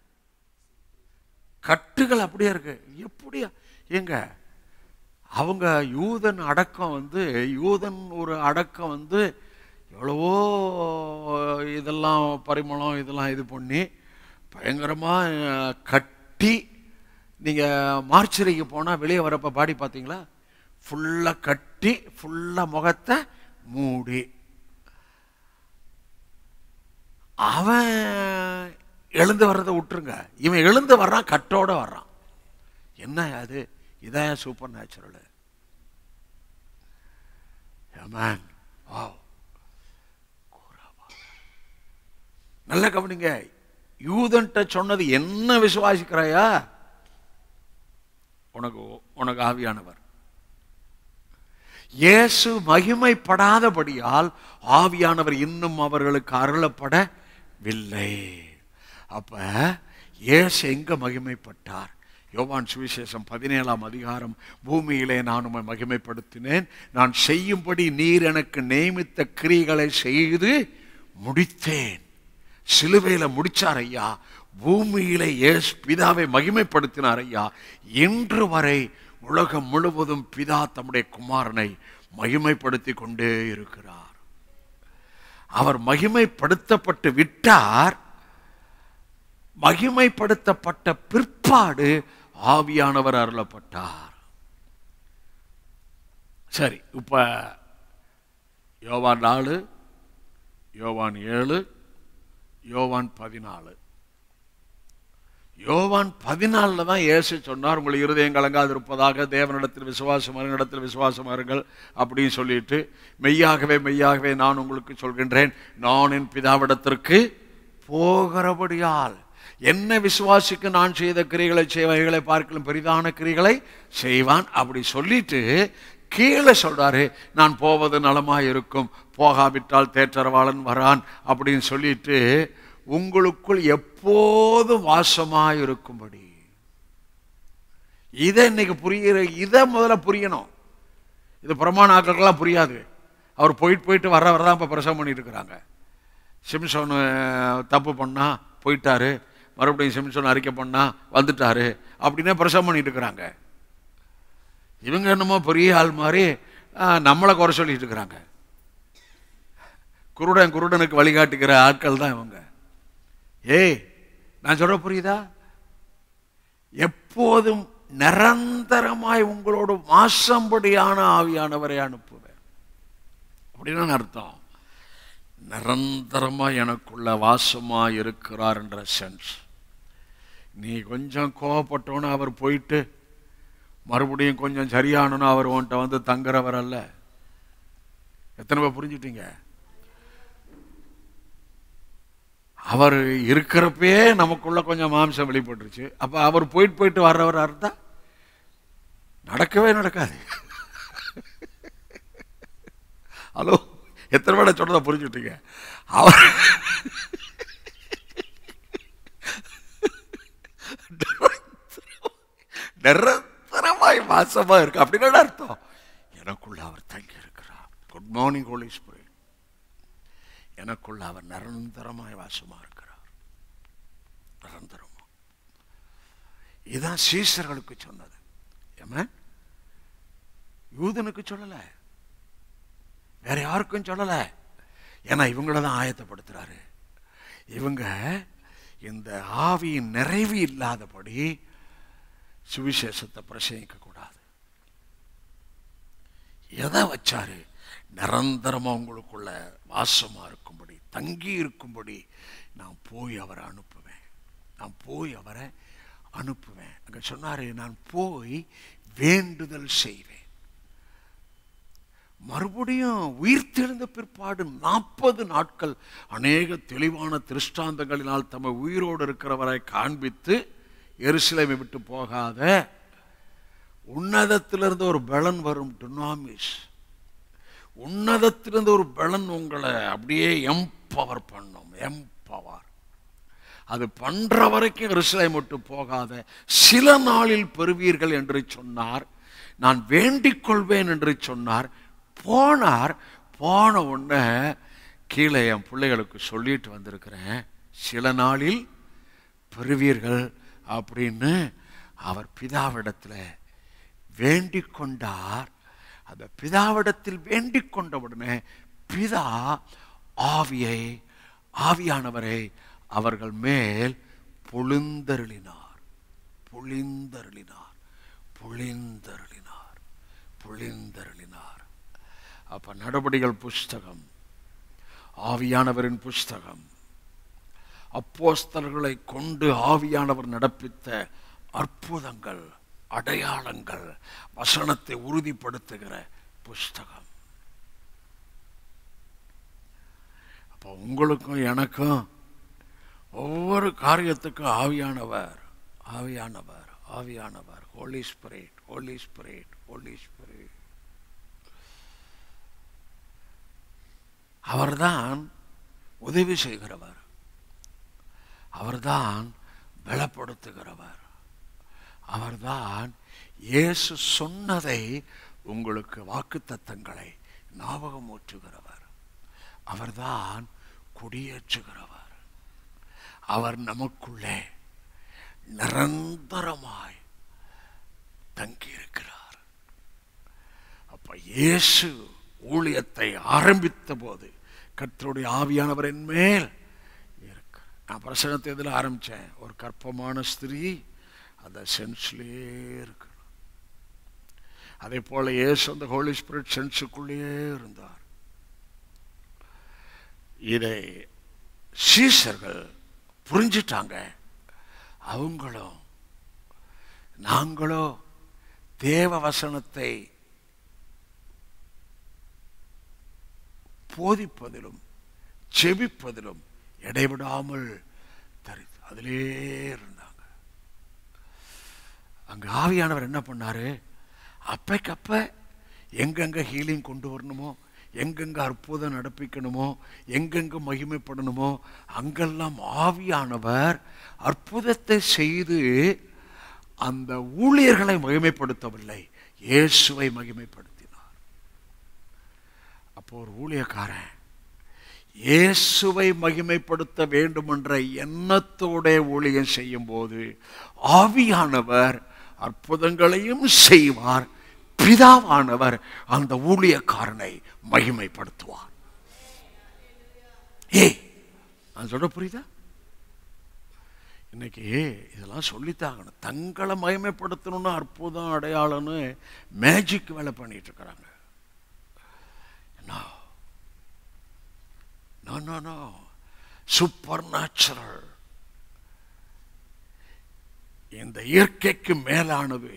கட்டுகள் அப்படியே இருக்கு எப்படியா எங்க அவங்க யூதன் அடக்கம் வந்து யூதன் ஒரு அடக்கம் வந்து எவ்வளவோ இதெல்லாம் பரிமளம் இதெல்லாம் இது பண்ணி பயங்கரமாக கட்டி நீங்கள் மார்ச்சரிக்கு போனால் வெளியே வரப்போ பாடி பார்த்தீங்களா ஃபுல்லாக கட்டி ஃபுல்லாக முகத்தை மூடி அவன் எழுந்து வர்றதை விட்டுருங்க இவன் எழுந்து வர்றான் கட்டோட வர்றான் என்ன அது இதான் சூப்பர் நேச்சுரல் நல்ல கவனிங்க யூதன்ட்ட சொன்னது என்ன விசுவாசிக்கிறாயா உனக்கு உனக்கு ஆவியானவர் இயேசு மகிமைப்படாதபடியால் ஆவியானவர் இன்னும் அவர்களுக்கு அருளப்படவில்லை அப்ப இயேசு எங்க மகிமைப்பட்டார் யோவான் சுவிசேஷம் பதினேழாம் அதிகாரம் பூமியிலே நான் உம்மை மகிமைப்படுத்தினேன் நான் செய்யும்படி நீர் எனக்கு நியமித்த கிரிகளை செய்து முடித்தேன் சிலுவையில முடிச்சார் ஐயா பூமியிலே இயேசு பிதாவை மகிமைப்படுத்தினார் ஐயா இன்று வரை உலகம் முழுவதும் பிதா தம்முடைய குமாரனை மகிமைப்படுத்தி கொண்டே இருக்கிறார் அவர் மகிமைப்படுத்தப்பட்டு விட்டார் மகிமைப்படுத்தப்பட்ட பிற்பாடு ஆவியானவர் அருளப்பட்டார் சரி இப்ப யோவான் நாலு யோவான் ஏழு யோவான் பதினாலு யோவான் பதினாலுல தான் இயேசு சொன்னார் உங்கள் இருதயம் கலங்காது இருப்பதாக தேவனிடத்தில் விசுவாசம் இடத்தில் விசுவாசம் இருங்கள் அப்படின்னு சொல்லிட்டு மெய்யாகவே மெய்யாகவே நான் உங்களுக்கு சொல்கின்றேன் நான் என் பிதாவிடத்திற்கு போகிறபடியால் என்ன விசுவாசிக்கு நான் செய்த கிரிகளை செய்வைகளை பார்க்கலும் பெரிதான கிரிகளை செய்வான் அப்படி சொல்லிட்டு கீழே சொல்றாரு நான் போவது நலமாய் இருக்கும் போகாவிட்டால் தேற்றரவாளன் வரான் அப்படின்னு சொல்லிட்டு உங்களுக்குள் எப்போதும் வாசமாய் இருக்கும்படி இதை இன்னைக்கு புரியுற இதை முதல்ல புரியணும் இது பிரமாண ஆட்களுக்கெல்லாம் புரியாது அவர் போயிட்டு போயிட்டு வர வரதான் இப்போ பிரசவம் பண்ணிட்டு இருக்கிறாங்க சிம்சோன் தப்பு பண்ணா போயிட்டாரு மறுபடியும் சிம்சோன் அறிக்கை பண்ணா வந்துட்டாரு அப்படின்னே பிரசவம் பண்ணிட்டு இருக்கிறாங்க இவங்க என்னமோ பெரிய ஆள் மாதிரி ஆ, நம்மளை குறை சொல்லிட்டு இருக்கிறாங்க குருடன் குருடனுக்கு வழிகாட்டுகிற ஆட்கள் தான் இவங்க ஏய் நான் சொல்ற புரியுதா எப்போதும் நிரந்தரமாய் உங்களோடு மாசம்படியான ஆவியானவரை அனுப்புவேன் அப்படின்னு அர்த்தம் நிரந்தரமா எனக்குள்ள வாசமா இருக்கிறார் என்ற சென்ஸ் நீ கொஞ்சம் கோவப்பட்டோன்னு அவர் போயிட்டு மறுபடியும் கொஞ்சம் சரியானோன்னு அவர் உன்கிட்ட வந்து தங்குறவர் அல்ல எத்தனை பேர் புரிஞ்சுட்டீங்க அவர் இருக்கிறப்பே நமக்குள்ள கொஞ்சம் மாம்சம் வெளிப்பட்டுருச்சு அப்ப அவர் போயிட்டு போயிட்டு வர்றவரா இருந்தா நடக்கவே நடக்காது ஹலோ எத்தனை பேட சொன்னதை புரிஞ்சுட்டீங்க அவர் நிரந்தரமாய் வாசமா இருக்கு அப்படின்னு என்ன அர்த்தம் எனக்குள்ள அவர் தங்கி இருக்கிறார் குட் மார்னிங் ஹோலி ஸ்பிரிட் எனக்குள்ள அவர் நிரந்தரமாய் வாசமா இருக்கிறார் நிரந்தரமா இதுதான் சீசர்களுக்கு சொன்னது ஏமா யூதனுக்கு சொல்லல வேற யாருக்கும் சொல்லல ஏன்னா இவங்கள தான் ஆயத்தப்படுத்துறாரு இவங்க இந்த ஆவியின் நிறைவு இல்லாதபடி சுவிசேஷத்தை பிரசங்கிக்க கூடாது எதை வச்சாரு நிரந்தரமா உங்களுக்குள்ள வாசமா இருக்கும்படி தங்கி இருக்கும்படி நான் போய் அவரை அனுப்புவேன் நான் போய் அவரை அனுப்புவேன் அங்க சொன்னாரு நான் போய் வேண்டுதல் செய்வேன் மறுபடியும் உயிர்த்தெழுந்த பிற்பாடு நாற்பது நாட்கள் அநேக தெளிவான திருஷ்டாந்தங்களினால் தம்மை உயிரோடு இருக்கிறவரை காண்பித்து எருசலேமை விட்டு போகாத உன்னதத்திலிருந்து ஒரு பலன் வரும் டுனாமிஸ் உன்னதத்திலிருந்து ஒரு பலன் உங்களை அப்படியே எம்பவர் பண்ணும் எம்பவர் அது பண்ற வரைக்கும் எருசலேம் விட்டு போகாத சில நாளில் பெறுவீர்கள் என்று சொன்னார் நான் வேண்டிக் கொள்வேன் என்று சொன்னார் போனார் போன உடனே கீழே என் பிள்ளைகளுக்கு சொல்லிட்டு வந்திருக்கிறேன் சில நாளில் பெறுவீர்கள் அப்படின்னு அவர் பிதாவிடத்தில் வேண்டிக் கொண்டார் அந்த பிதாவிடத்தில் வேண்டிக் கொண்ட உடனே பிதா ஆவியை ஆவியானவரை அவர்கள் மேல் பொழிந்தருளினார் பொழிந்தருளினார் பொழிந்தருளினார் பொழிந்தருளினார் அப்ப நடபடிகள் புஸ்தகம் ஆவியானவரின் புஸ்தகம் அப்போஸ்தலர்களை கொண்டு ஆவியானவர் நடப்பித்த அற்புதங்கள் அடையாளங்கள் வசனத்தை உறுதிப்படுத்துகிற புஸ்தகம் அப்போ உங்களுக்கும் எனக்கும் ஒவ்வொரு காரியத்துக்கும் ஆவியானவர் ஆவியானவர் ஆவியானவர் holy spirit holy spirit holy spirit அவர்தான் உதவி செய்கிறவர் அவர்தான் பலப்படுத்துகிறவர் அவர்தான் இயேசு சொன்னதை உங்களுக்கு வாக்குத்தத்தங்களை ஞாபகம் ஊற்றுகிறவர் அவர்தான் குடியேற்றுகிறவர் அவர் நமக்குள்ளே நிரந்தரமாய் தங்கியிருக்கிறார் அப்ப இயேசு ஊழியத்தை ஆரம்பித்த போது கர்த்தருடைய ஆவியானவரின் மேல் இருக்கு நான் பிரசங்கத்தை இதில் ஆரம்பித்தேன் ஒரு கற்பமான ஸ்திரீ அந்த சென்ஸ்லேயே இருக்கு அதே போல இயேசு அந்த ஹோலி ஸ்பிரிட் சென்ஸுக்குள்ளேயே இருந்தார் இதை சீசர்கள் புரிஞ்சிட்டாங்க அவங்களும் நாங்களோ தேவ வசனத்தை போதிப்பதிலும் செபிப்பதிலும் இடைவிடாமல் தரி அதிலே இருந்தாங்க அங்க ஆவியானவர் என்ன பண்ணாரு அப்பைக்கப்ப எங்கெங்க ஹீலிங் கொண்டு வரணுமோ எங்கெங்க அற்புதம் நடப்பிக்கணுமோ எங்கெங்க மகிமைப்படணுமோ அங்கெல்லாம் ஆவியானவர் அற்புதத்தை செய்து அந்த ஊழியர்களை மகிமைப்படுத்தவில்லை இயேசுவை மகிமைப்படுத்தினார் அப்போ ஒரு ஊழியக்காரன் இயேசுவை மகிமைப்படுத்த வேண்டும் என்ற எண்ணத்தோட ஊழியம் செய்யும் போது ஆவியானவர் அற்புதங்களையும் செய்வார் பிதாவானவர் அந்த ஊழியக்காரனை மகிமைப்படுத்துவார் ஏய் நான் சொல்ற புரியுதா இன்னைக்கு இதெல்லாம் சொல்லித்தாகணும் தங்களை மகிமைப்படுத்தணும்னு அற்புதம் அடையாளம்னு மேஜிக் வேலை பண்ணிட்டு இருக்கிறாங்க no no no supernatural இந்த இயற்கைக்கு மேலானது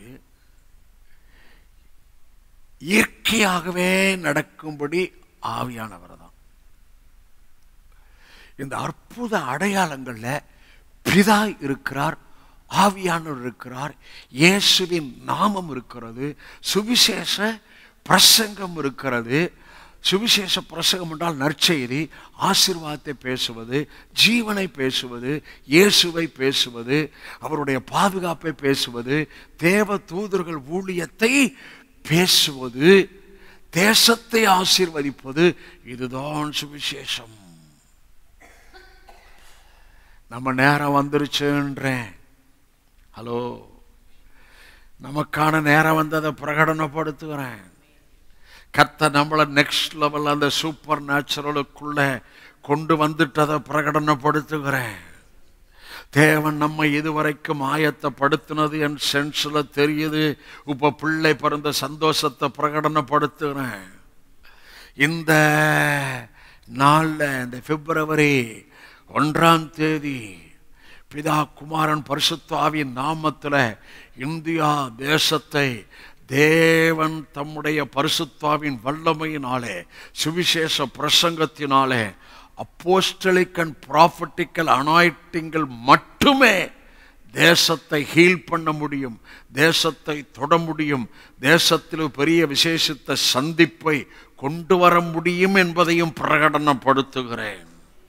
இயற்கையாகவே நடக்கும்படி ஆவியானவர் தான் இந்த அற்புத அடையாளங்கள்ல பிதா இருக்கிறார் ஆவியானவர் இருக்கிறார் இயேசுவின் நாமம் இருக்கிறது சுவிசேஷ பிரசங்கம் இருக்கிறது சுவிசேஷ பிரசங்கம் என்றால் நற்செய்தி ஆசீர்வாதத்தை பேசுவது ஜீவனை பேசுவது இயேசுவை பேசுவது அவருடைய பாதுகாப்பை பேசுவது தேவ தூதர்கள் ஊழியத்தை பேசுவது தேசத்தை ஆசீர்வதிப்பது இதுதான் சுவிசேஷம் நம்ம நேரம் வந்துருச்சுன்றேன் ஹலோ நமக்கான நேரம் வந்ததை பிரகடனப்படுத்துகிறேன் கத்த நம்மளை நெக்ஸ்ட் லெவல் அந்த சூப்பர் நேச்சுரலுக்குள்ள கொண்டு வந்துட்டதை பிரகடனப்படுத்துகிறேன் தேவன் நம்ம இதுவரைக்கும் ஆயத்தப்படுத்தினது என் சென்ஸ்ல தெரியுது இப்ப பிள்ளை பிறந்த சந்தோஷத்தை பிரகடனப்படுத்துகிறேன் இந்த நாள்ல இந்த பிப்ரவரி ஒன்றாம் தேதி பிதா குமாரன் பரிசுத்தாவின் நாமத்தில் இந்தியா தேசத்தை தேவன் தம்முடைய பரிசுத்தாவின் வல்லமையினாலே சுவிசேஷ பிரசங்கத்தினாலே அப்போஸ்டலிக் அண்ட் ப்ராஃபட்டிக்கல் அனாய்டிங்கள் மட்டுமே தேசத்தை ஹீல் பண்ண முடியும் தேசத்தை தொட முடியும் தேசத்தில் பெரிய விசேஷத்த சந்திப்பை கொண்டு வர முடியும் என்பதையும் பிரகடனப்படுத்துகிறேன்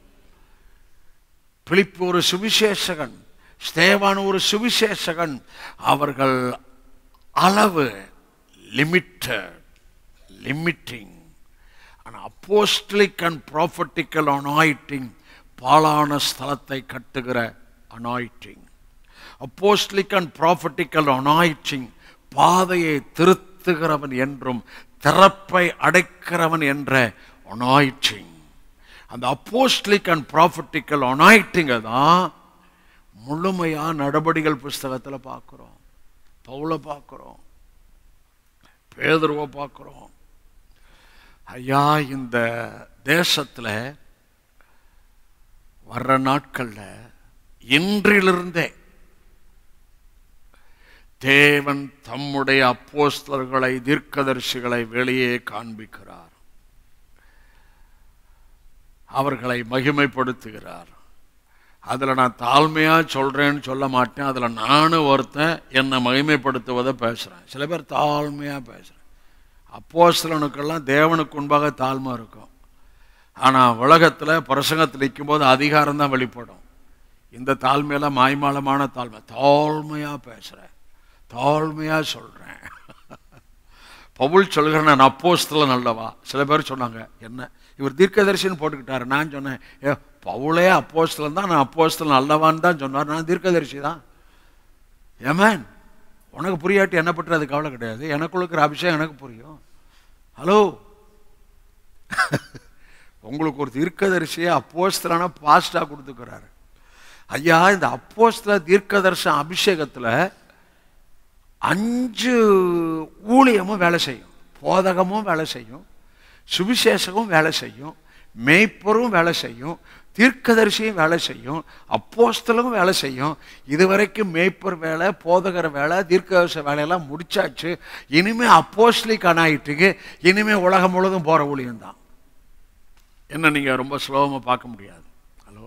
பிலிப்பு ஒரு சுவிசேஷகன் ஸ்தேவான் ஒரு சுவிசேஷகன் அவர்கள் அளவு லிமிட்டட் லிமிட்டிங் ஆனால் அப்போஸ்டலிக் அண்ட் ப்ராஃபட்டிக்கல் அனாயிட்டிங் பாலான ஸ்தலத்தை கட்டுகிற anointing apostolic and prophetical anointing பாதையை திருத்துகிறவன் என்றும் திறப்பை அடைக்கிறவன் என்ற அனாயிட்டிங் அந்த அப்போஸ்டலிக் அண்ட் ப்ராஃபட்டிக்கல் அனாயிட்டிங்கை தான் முழுமையாக நடபடிகள் புஸ்தகத்தில் பார்க்குறோம் பவுலை பார்க்குறோம் பேதுருவை பார்க்குறோம் ஐயா இந்த தேசத்தில் வர்ற நாட்கள்ல இன்றிலிருந்தே தேவன் தம்முடைய அப்போஸ்தலர்களை தீர்க்கதரிசிகளை வெளியே காண்பிக்கிறார் அவர்களை மகிமைப்படுத்துகிறார் அதில் நான் தாழ்மையா சொல்றேன்னு சொல்ல மாட்டேன் அதில் நானும் ஒருத்தன் என்னை மகிமைப்படுத்துவதை பேசுறேன் சில பேர் தாழ்மையா பேசுறேன் அப்போஸ்தலனுக்கெல்லாம் தேவனுக்கு முன்பாக தாழ்மை இருக்கும் ஆனால் உலகத்தில் பிரசங்கத்தில் நிற்கும்போது அதிகாரம் தான் வெளிப்படும் இந்த தாழ்மையெல்லாம் மாய்மாலமான தாழ்மை தாழ்மையாக பேசுகிறேன் தாழ்மையாக சொல்கிறேன் பவுல் சொல்கிற நான் அப்போஸ்தலன் அல்லவா சில பேர் சொன்னாங்க என்ன இவர் தீர்க்கதரிசின்னு போட்டுக்கிட்டாரு நான் சொன்னேன் ஏ பவுலே அப்போஸ்தலன் தான் நான் அப்போஸ்தலன் அல்லவான்னு தான் சொன்னார் நான் தீர்க்கதரிசி தான் ஏமேன் உனக்கு புரியாட்டி என்ன பற்றி அது கவலை கிடையாது எனக்குள்ள இருக்கிற அபிஷேகம் எனக்கு புரியும் ஹலோ உங்களுக்கு ஒரு தீர்க்கதரிசியை அப்போஸ்தலான பாஸ்டா கொடுத்துக்கிறாரு ஐயா இந்த அப்போஸ்தல தீர்க்கதரிசன அபிஷேகத்தில் அஞ்சு ஊழியமும் வேலை செய்யும் போதகமும் வேலை செய்யும் சுவிசேஷமும் வேலை செய்யும் மேய்ப்பரும் வேலை செய்யும் தீர்க்கதரிசியும் வேலை செய்யும் அப்போஸ்தலும் வேலை செய்யும் இதுவரைக்கும் மேய்ப்பர் வேலை போதகர் வேலை தீர்க்கதரிச வேலையெல்லாம் முடிச்சாச்சு இனிமே அப்போஸ்லிக் ஆனாயிட்டுக்கு இனிமே உலகம் முழுதும் போற ஊழியம் தான் என்ன நீங்க ரொம்ப ஸ்லோவமாக பார்க்க முடியாது ஹலோ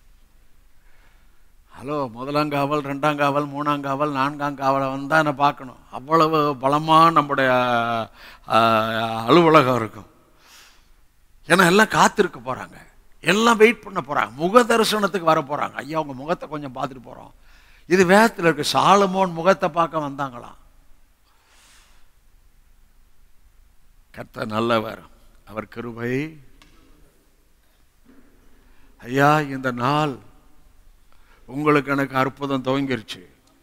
ஹலோ முதலாம் காவல் ரெண்டாம் காவல் மூணாம் காவல் நான்காம் காவலை வந்தால் என்ன பார்க்கணும் அவ்வளவு பலமாக நம்முடைய ஆஹ், அலுவலகம் இருக்கும் ஏன்னா எல்லாம் காத்திருக்க போகிறாங்க எல்லாம் வெயிட் பண்ண போகிறாங்க முக தரிசனத்துக்கு வர போகிறாங்க ஐயா உங்கள் முகத்தை கொஞ்சம் பார்த்துட்டு போகிறோம் இது வேதத்தில் இருக்கு சாலமோன் முகத்தை பார்க்க வந்தாங்களாம் கர்த்தர் நல்லவர் அவர் கிருபை ஐயா இந்த நாள் உங்களுக்கு எனக்கு அற்புதம் துவங்கிருச்சு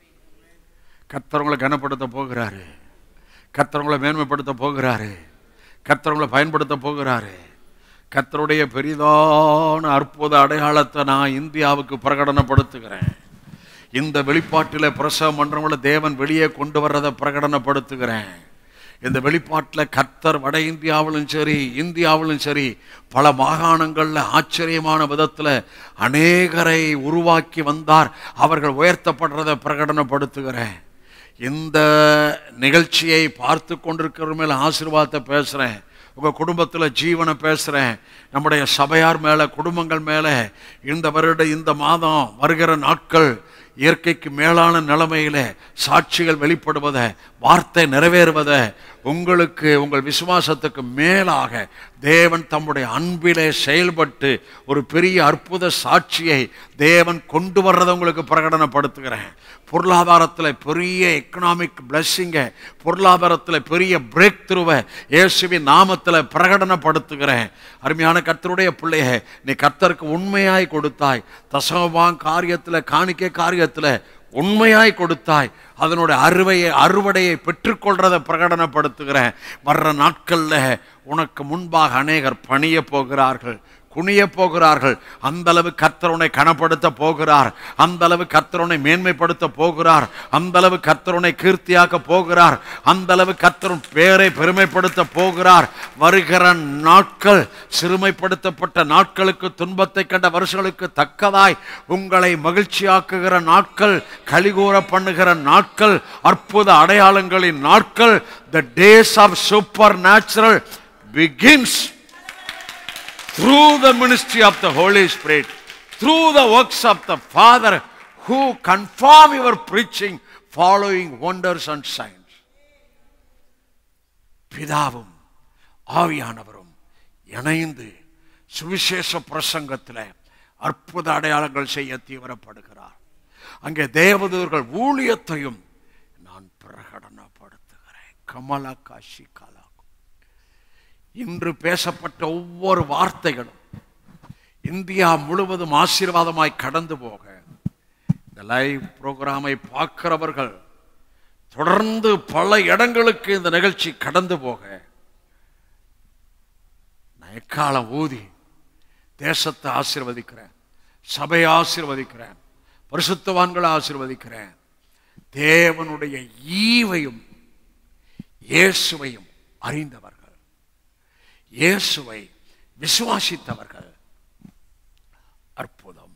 கர்த்தர் கனப்படுத்த போகிறாரு கர்த்தர் மேன்மைப்படுத்த போகிறாரு கர்த்தர் பயன்படுத்த போகிறாரு கர்த்தருடைய பெரிதான அற்புத அடையாளத்தை நான் இந்தியாவுக்கு பிரகடனப்படுத்துகிறேன் இந்த வெளிப்பாட்டில் பிரசவ மன்றங்களை தேவன் வெளியே கொண்டு வர்றதை பிரகடனப்படுத்துகிறேன் இந்த வெளிப்பாட்டில் கர்த்தர் வட இந்தியாவிலும் சரி இந்தியாவிலும் சரி பல மாகாணங்களில் ஆச்சரியமான விதத்தில் அநேகரை உருவாக்கி வந்தார் அவர்கள் உயர்த்தப்படுறதை பிரகடனப்படுத்துகிறேன் இந்த நிகழ்ச்சியை பார்த்து கொண்டிருக்கிற மேல ஆசீர்வாதத்தை பேசுகிறேன் உங்கள் குடும்பத்தில் ஜீவனை பேசுகிறேன் நம்முடைய சபையார் மேலே குடும்பங்கள் மேலே இந்த வருட இந்த மாதம் வருகிற நாட்கள் இயற்கைக்கு மேலான நிலைமையில சாட்சிகள் வெளிப்படுவதை வார்த்தை நிறைவேறுவதை உங்களுக்கு உங்கள் விசுவாசத்துக்கு மேலாக தேவன் தம்முடைய அன்பிலே செயல்பட்டு ஒரு பெரிய அற்புத சாட்சியை தேவன் கொண்டு வர்றதை உங்களுக்கு பிரகடனப்படுத்துகிறேன் பொருளாதாரத்தில் பெரிய எக்கனாமிக் பிளஸ்ஸிங்கை பொருளாதாரத்தில் பெரிய பிரேக் த்ரூவை இயேசுவின் நாமத்தில் பிரகடனப்படுத்துகிறேன் அருமையான கர்த்தருடைய பிள்ளைய நீ கர்த்தருக்கு உண்மையாய் கொடுத்தாய் தசமபாங் காரியத்தில் காணிக்கை காரியத்தில் உண்மையாய் கொடுத்தாய் அதனுடைய அறுவையை அறுவடையை பெற்றுக்கொள்றதை பிரகடனப்படுத்துகிறேன் வர்ற நாட்களில் உனக்கு முன்பாக அநேகர் பணிய போகிறார்கள் குனிய போகிறார்கள் அந்த அளவு கர்த்தருனை கனப்படுத்த போகிறார் அந்த அளவு கர்த்தருனை மேன்மைப்படுத்த போகிறார் அந்த அளவு கர்த்தருனை கீர்த்தியாக்க போகிறார் அந்த அளவு கர்த்தரும் பேரை பெருமைப்படுத்த போகிறார் வருகிற நாட்கள் சிறுமைப்படுத்தப்பட்ட நாட்களுக்கு துன்பத்தை கண்ட வருஷங்களுக்கு தக்கதாய் உங்களை மகிழ்ச்சியாக்குகிற நாட்கள் கலிகூற பண்ணுகிற நாட்கள் அற்புத அடையாளங்களின் நாட்கள் the days of supernatural begins through the ministry of the Holy Spirit, through the works of the Father who confirm your preaching, following wonders and signs. பிதாவும் ஆவியானவரும் இணைந்து சுவிசேஷ பிரசங்கத்தில் அற்புத அடையாளங்கள் செய்ய தீவிரப்படுகிறார் அங்கே தேவதூர்கள் ஊழியத்தையும் நான் பிரகடனப்படுத்துகிறேன் கமலா காஷி கலா இன்று பேசப்பட்ட ஒவ்வொரு வார்த்தைகளும் இந்தியா முழுவதும் ஆசீர்வாதமாய் கடந்து போக இந்த லைவ் ப்ரோக்ராமை பார்க்கிறவர்கள் தொடர்ந்து பல இடங்களுக்கு இந்த நிகழ்ச்சி கடந்து போக நான் எக்காலம் ஊதி தேசத்தை ஆசீர்வதிக்கிறேன் சபையை ஆசீர்வதிக்கிறேன் பரிசுத்தவான்களை ஆசீர்வதிக்கிறேன் தேவனுடைய ஈவையும் இயேசுவையும் அறிந்தவர்கள் இயேசுவை விசுவாசித்தவர்கள் அற்புதம்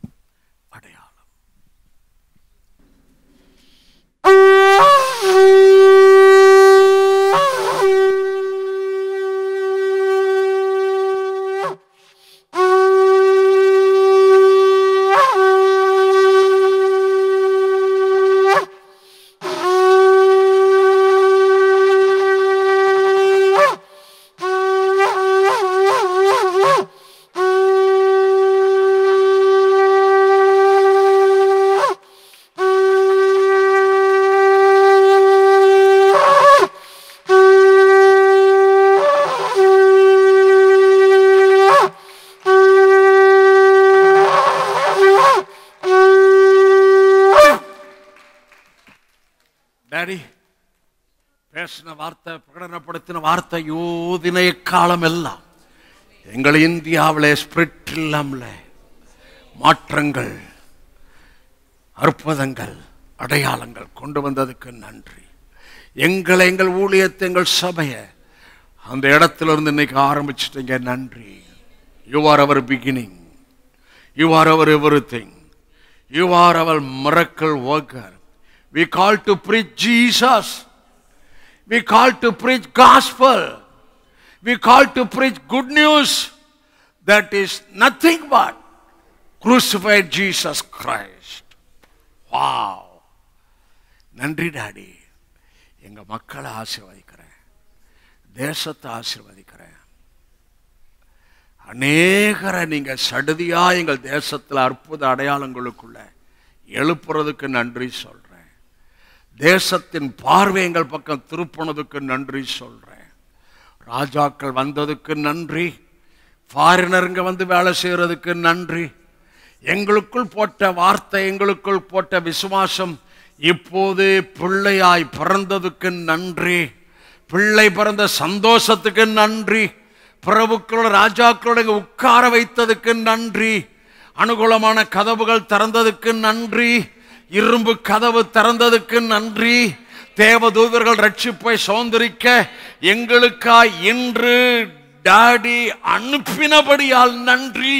டாடி பேசின வார்த்தை பிரகடனப்படுத்தின வார்த்தை யோதினை காலம் எல்லாம் எங்கள் இந்தியாவிலே ஸ்பிரிட் இல்லாமல மாற்றங்கள் அற்புதங்கள் அடையாளங்கள் கொண்டு வந்ததுக்கு நன்றி எங்களை எங்கள் ஊழியத்தை எங்கள் சபையை அந்த இடத்துல இருந்து இன்னைக்கு ஆரம்பிச்சிட்டீங்க நன்றி you are our beginning you are our everything you are our miracle worker we call to preach Jesus we call to preach gospel we call to preach good news that is nothing but crucified Jesus Christ. Wow. நன்றி daddy எங்க மக்களை ஆசீர்வதிக்கிறேன் தேசத்தை ஆசீர்வதிக்கிறேன் அநேகரை நீங்க சடுதியா எங்கள் தேசத்தில் அற்புத அடையாளங்களுக்குள்ள எழுப்புறதுக்கு நன்றி சொல்றேன் தேசத்தின் பார்வை எங்கள் பக்கம் திருப்பினதுக்கு நன்றி சொல்றேன் ராஜாக்கள் வந்ததுக்கு நன்றி ஃபாரினருங்க வந்து வேலை செய்யறதுக்கு நன்றி எங்களுக்குள் போட்ட வார்த்தை எங்களுக்குள் போட்ட விசுவாசம் இப்போது பிள்ளையாய் பிறந்ததுக்கு நன்றி பிள்ளை பிறந்த சந்தோஷத்துக்கு நன்றி பிரபுக்களோட ராஜாக்களோட இங்க உட்கார வைத்ததுக்கு நன்றி அனுகூலமான கதவுகள் திறந்ததுக்கு நன்றி இரும்பு கதவு திறந்ததுக்கு நன்றி தேவதூதர்கள் ரட்சிப்பை சுதந்திரிக்க எங்களுக்காய் இன்று டாடி அனுப்பினபடியால் நன்றி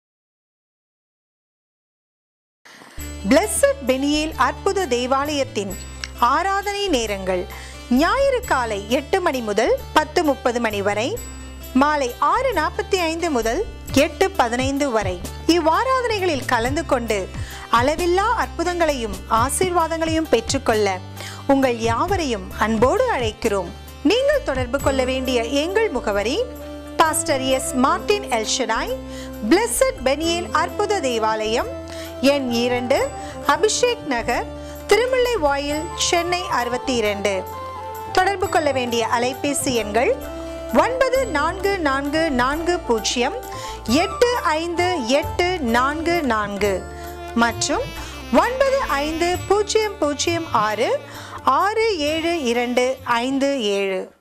பிளஸட் பெனியேல் அற்புத தேவாலயத்தின் ஆராதனை நேரங்கள் ஞாயிறு காலை எட்டு மணி முதல் பத்து முப்பது மணி வரை மாலை ஆறு நாற்பத்தி ஐந்து முதல் எட்டு பதினைந்து வரை இவ்வாராதனைகளில் கலந்து கொண்டு அளவில்லா அற்புதங்களையும் ஆசீர்வாதங்களையும் பெற்றுக்கொள்ள உங்கள் யாவரையும் அன்போடு அழைக்கிறோம் நீங்கள் தொடர்பு கொள்ள வேண்டிய எங்கள் முகவரி pastor S Martin El Shaddai blessed Peniel அற்புத தேவாலயம் எண் இரண்டு அபிஷேக் நகர் திருமுல்லை வாயில் சென்னை அறுபத்தி இரண்டு தொடர்பு கொள்ள வேண்டிய அலைபேசி எண்கள் ஒன்பது நான்கு நான்கு நான்கு பூஜ்ஜியம் எட்டு ஐந்து எட்டு நான்கு நான்கு மற்றும் ஒன்பது ஐந்து பூஜ்ஜியம் பூஜ்ஜியம் ஆறு ஆறு ஏழு இரண்டு ஐந்து ஏழு